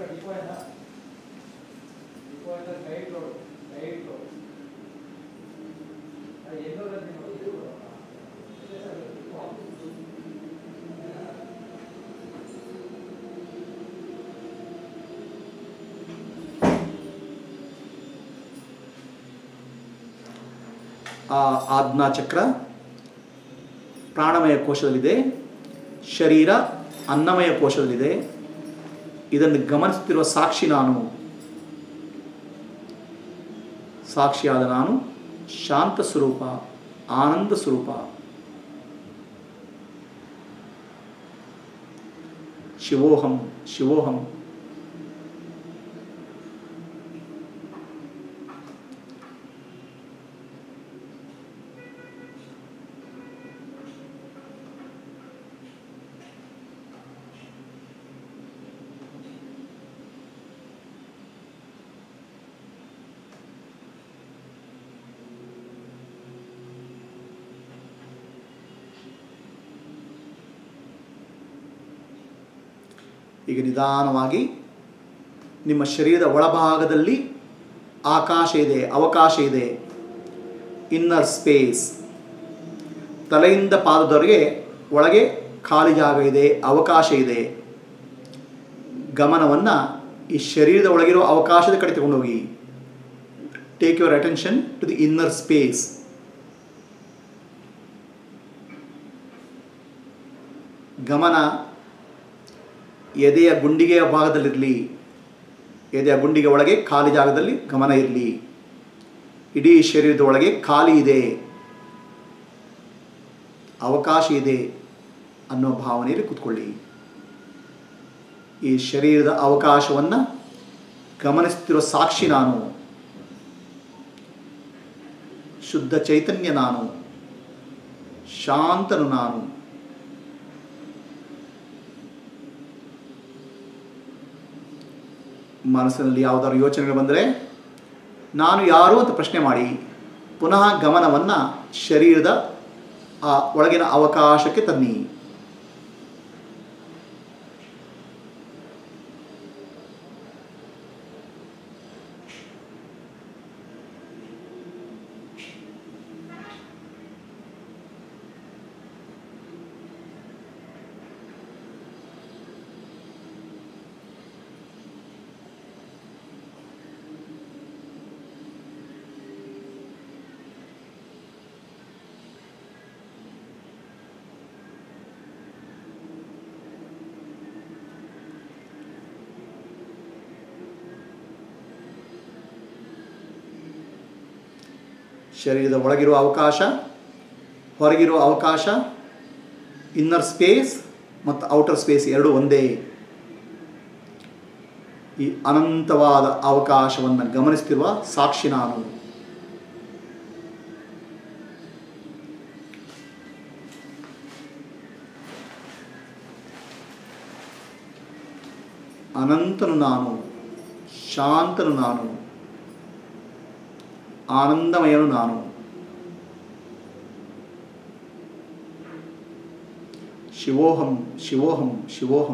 ಆ ಆಜ್ಞಾ ಚಕ್ರ ಪ್ರಾಣಮಯ ಕೋಶದಲ್ಲಿದೆ ಶರೀರ ಅನ್ನಮಯ ಕೋಶದಲ್ಲಿದೆ ಇದನ್ನು ಗಮನಿಸುತ್ತಿರುವ ಸಾಕ್ಷಿ ನಾನು ಸಾಕ್ಷಿಯಾದ ನಾನು ಶಾಂತ ಸ್ವರೂಪ ಆನಂದ ಸ್ವರೂಪ ಶಿವೋಹಂ ಶಿವೋಹಂ ಈಗ ನಿಧಾನವಾಗಿ ನಿಮ್ಮ ಶರೀರದ ಒಳಭಾಗದಲ್ಲಿ ಆಕಾಶ ಇದೆ ಅವಕಾಶ ಇದೆ ಇನ್ನರ್ ಸ್ಪೇಸ್ ತಲೆಯಿಂದ ಪಾದದವರೆಗೆ ಒಳಗೆ ಖಾಲಿ ಜಾಗ ಇದೆ ಅವಕಾಶ ಇದೆ ಗಮನವನ್ನು ಈ ಶರೀರದ ಒಳಗಿರೋ ಅವಕಾಶದ ಕಡೆ ತಗೊಂಡೋಗಿ take your attention to the inner space ಗಮನ ಎದೆಯ ಗುಂಡಿಗೆಯ ಭಾಗದಲ್ಲಿರಲಿ ಎದೆಯ ಗುಂಡಿಗೆ ಒಳಗೆ ಖಾಲಿ ಜಾಗದಲ್ಲಿ ಗಮನ ಇರಲಿ ಇಡೀ ಶರೀರದ ಒಳಗೆ ಖಾಲಿ ಇದೆ ಅವಕಾಶ ಇದೆ ಅನ್ನೋ ಭಾವನೆಯಲ್ಲಿ ಕೂತ್ಕೊಳ್ಳಿ ಈ ಶರೀರದ ಅವಕಾಶವನ್ನು ಗಮನಿಸುತ್ತಿರೋ ಸಾಕ್ಷಿ ನಾನು ಶುದ್ಧ ಚೈತನ್ಯ ನಾನು ಶಾಂತನು ನಾನು ಮನಸ್ಸಿನಲ್ಲಿ ಯಾವುದಾದ್ರು ಯೋಚನೆಗಳು ಬಂದರೆ ನಾನು ಯಾರು ಅಂತ ಪ್ರಶ್ನೆ ಮಾಡಿ ಪುನಃ ಗಮನವನ್ನು ಶರೀರದ ಆ ಒಳಗಿನ ಅವಕಾಶಕ್ಕೆ ತನ್ನಿ ಶರೀರದ ಒಳಗಿರುವ ಅವಕಾಶ ಹೊರಗಿರುವ ಅವಕಾಶ ಇನ್ನರ್ ಸ್ಪೇಸ್ ಮತ್ತು ಔಟರ್ ಸ್ಪೇಸ್ ಎರಡೂ ಒಂದೇ ಈ ಅನಂತವಾದ ಅವಕಾಶವನ್ನು ಗಮನಿಸ್ತಿರುವ ಸಾಕ್ಷಿ ನಾನು ಅನಂತನು ನಾನು ಶಾಂತನು ನಾನು ಆನಂದಮಯನು ನಾನು ಶಿವೋಹಂ ಶಿವೋಹಂ ಶಿವೋಹಂ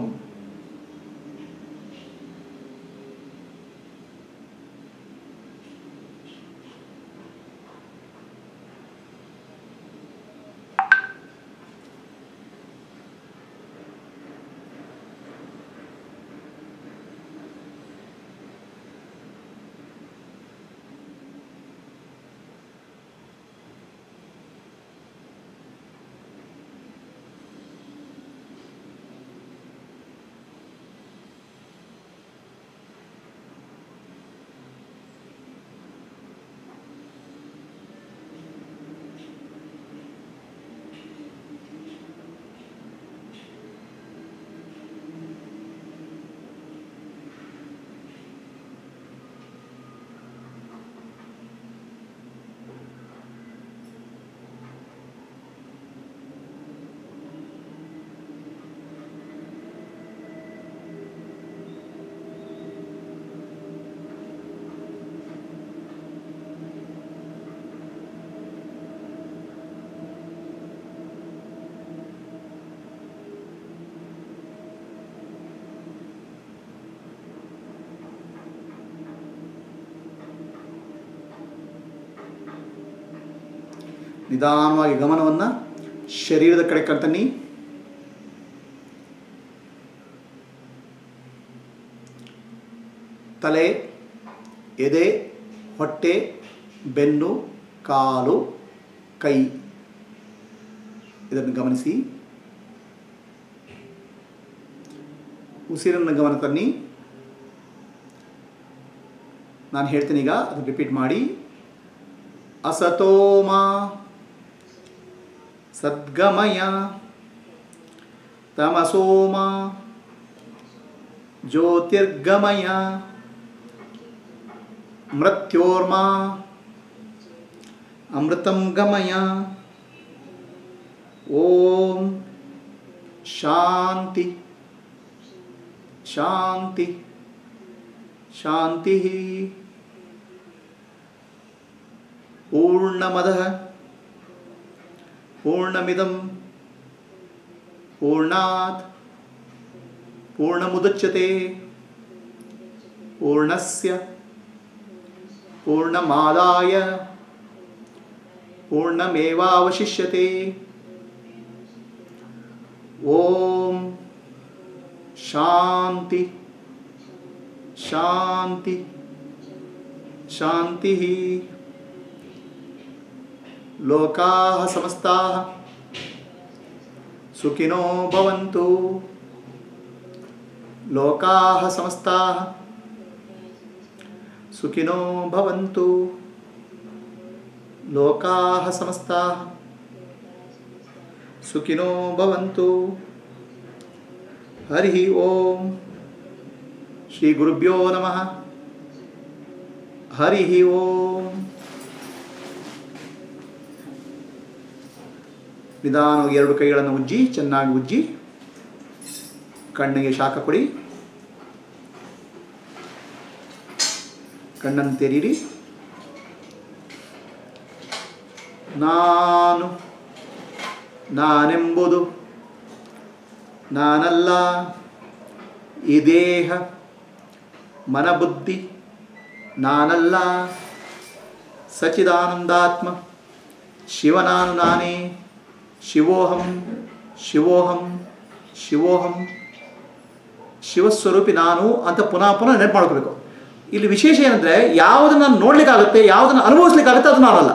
ನಿಧಾನವಾಗಿ ಗಮನವನ್ನು ಶರೀರದ ಕಡೆ ಕಣ್ತನ್ನಿ ತಲೆ ಎದೆ ಹೊಟ್ಟೆ ಬೆನ್ನು ಕಾಲು ಕೈ ಇದನ್ನು ಗಮನಿಸಿ ಉಸಿರನ್ನು ಗಮನ ತನ್ನಿ ನಾನು ಹೇಳ್ತೀನಿ ಈಗ ಅದನ್ನು ರಿಪೀಟ್ ಮಾಡಿ ಅಸತೋಮ ಸದ್ಗಮಯ ತಮಸೋಮ ಜ್ಯೋತಿರ್ಗಮಯ ಮೃತ್ಯೋರ್ಮಾ ಅಮೃತಂ ಗಮಯ ಓಂ ಶಾಂತಿ ಶಾಂತಿ ಶಾಂತಿ पूर्णमदः पूर्णमिदं पूर्णात् पूर्णमुदच्यते पूर्णस्य पूर्णमादाय पूर्णमेवावशिष्यते ॐ शान्ति शान्ति शान्तिः लोकाः समस्ताः सुखिनो भवन्तु लोकाः समस्ताः सुखिनो भवन्तु लोकाः समस्ताः सुखिनो भवन्तु हरिः ॐ श्रीगुरुभ्यो नमः हरिः ॐ ನಿಧಾನವಾಗಿ ಎರಡು ಕೈಗಳನ್ನು ಉಜ್ಜಿ ಚೆನ್ನಾಗಿ ಉಜ್ಜಿ ಕಣ್ಣಿಗೆ ಶಾಖ ಕೊಡಿ ಕಣ್ಣನ್ನು ತೆರೀರಿ ನಾನು ನಾನೆಂಬುದು ನಾನಲ್ಲ ಈ ದೇಹ ಮನಬುದ್ಧಿ ನಾನಲ್ಲ ಸಚಿದಾನಂದಾತ್ಮ ಶಿವನಾನು ನಾನೇ ಶಿವೋಹಂ ಶಿವೋಹಂ ಶಿವೋಹಂ ಶಿವಸ್ವರೂಪಿ ನಾನು ಅಂತ ಪುನಃ ಪುನಃ ನೆನಪು ಮಾಡ್ಕೋಬೇಕು ಇಲ್ಲಿ ವಿಶೇಷ ಏನಂದರೆ ಯಾವುದನ್ನು ನಾನು ನೋಡಲಿಕ್ಕಾಗುತ್ತೆ ಯಾವುದನ್ನು ಅನುಭವಿಸ್ಲಿಕ್ಕಾಗುತ್ತೆ ಅದು ನಾನಲ್ಲ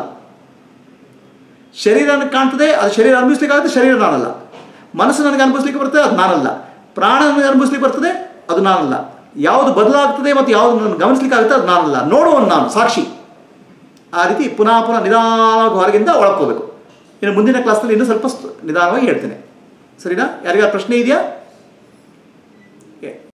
ಶರೀರ ನನಗೆ ಕಾಣ್ತದೆ ಅದು ಶರೀರ ಅನುಭವಿಸ್ಲಿಕ್ಕಾಗುತ್ತೆ ಶರೀರ ನಾನಲ್ಲ ಮನಸ್ಸು ನನಗೆ ಅನುಭವಿಸ್ಲಿಕ್ಕೆ ಬರ್ತದೆ ಅದು ನಾನಲ್ಲ ಪ್ರಾಣ ನನಗೆ ಅನುಭವಿಸ್ಲಿಕ್ಕೆ ಬರ್ತದೆ ಅದು ನಾನಲ್ಲ ಯಾವುದು ಬದಲಾಗ್ತದೆ ಮತ್ತು ಯಾವುದು ನನಗೆ ಗಮನಿಸ್ಲಿಕ್ಕಾಗುತ್ತೆ ಅದು ನಾನಲ್ಲ ನೋಡುವನು ನಾನು ಸಾಕ್ಷಿ ಆ ರೀತಿ ಪುನಃ ಪುನಃ ನಿಧಾನವಾಗಿ ಹೊರಗಿಂದ ಒಳಕೋಬೇಕು ಇನ್ನು ಮುಂದಿನ ಕ್ಲಾಸ್ನಲ್ಲಿ ಇನ್ನೂ ಸ್ವಲ್ಪ ಸ್- ನಿಧಾನವಾಗಿ ಹೇಳ್ತೇನೆ ಸರಿನಾ ಯಾರಿಗಾರು ಪ್ರಶ್ನೆ ಇದೆಯಾ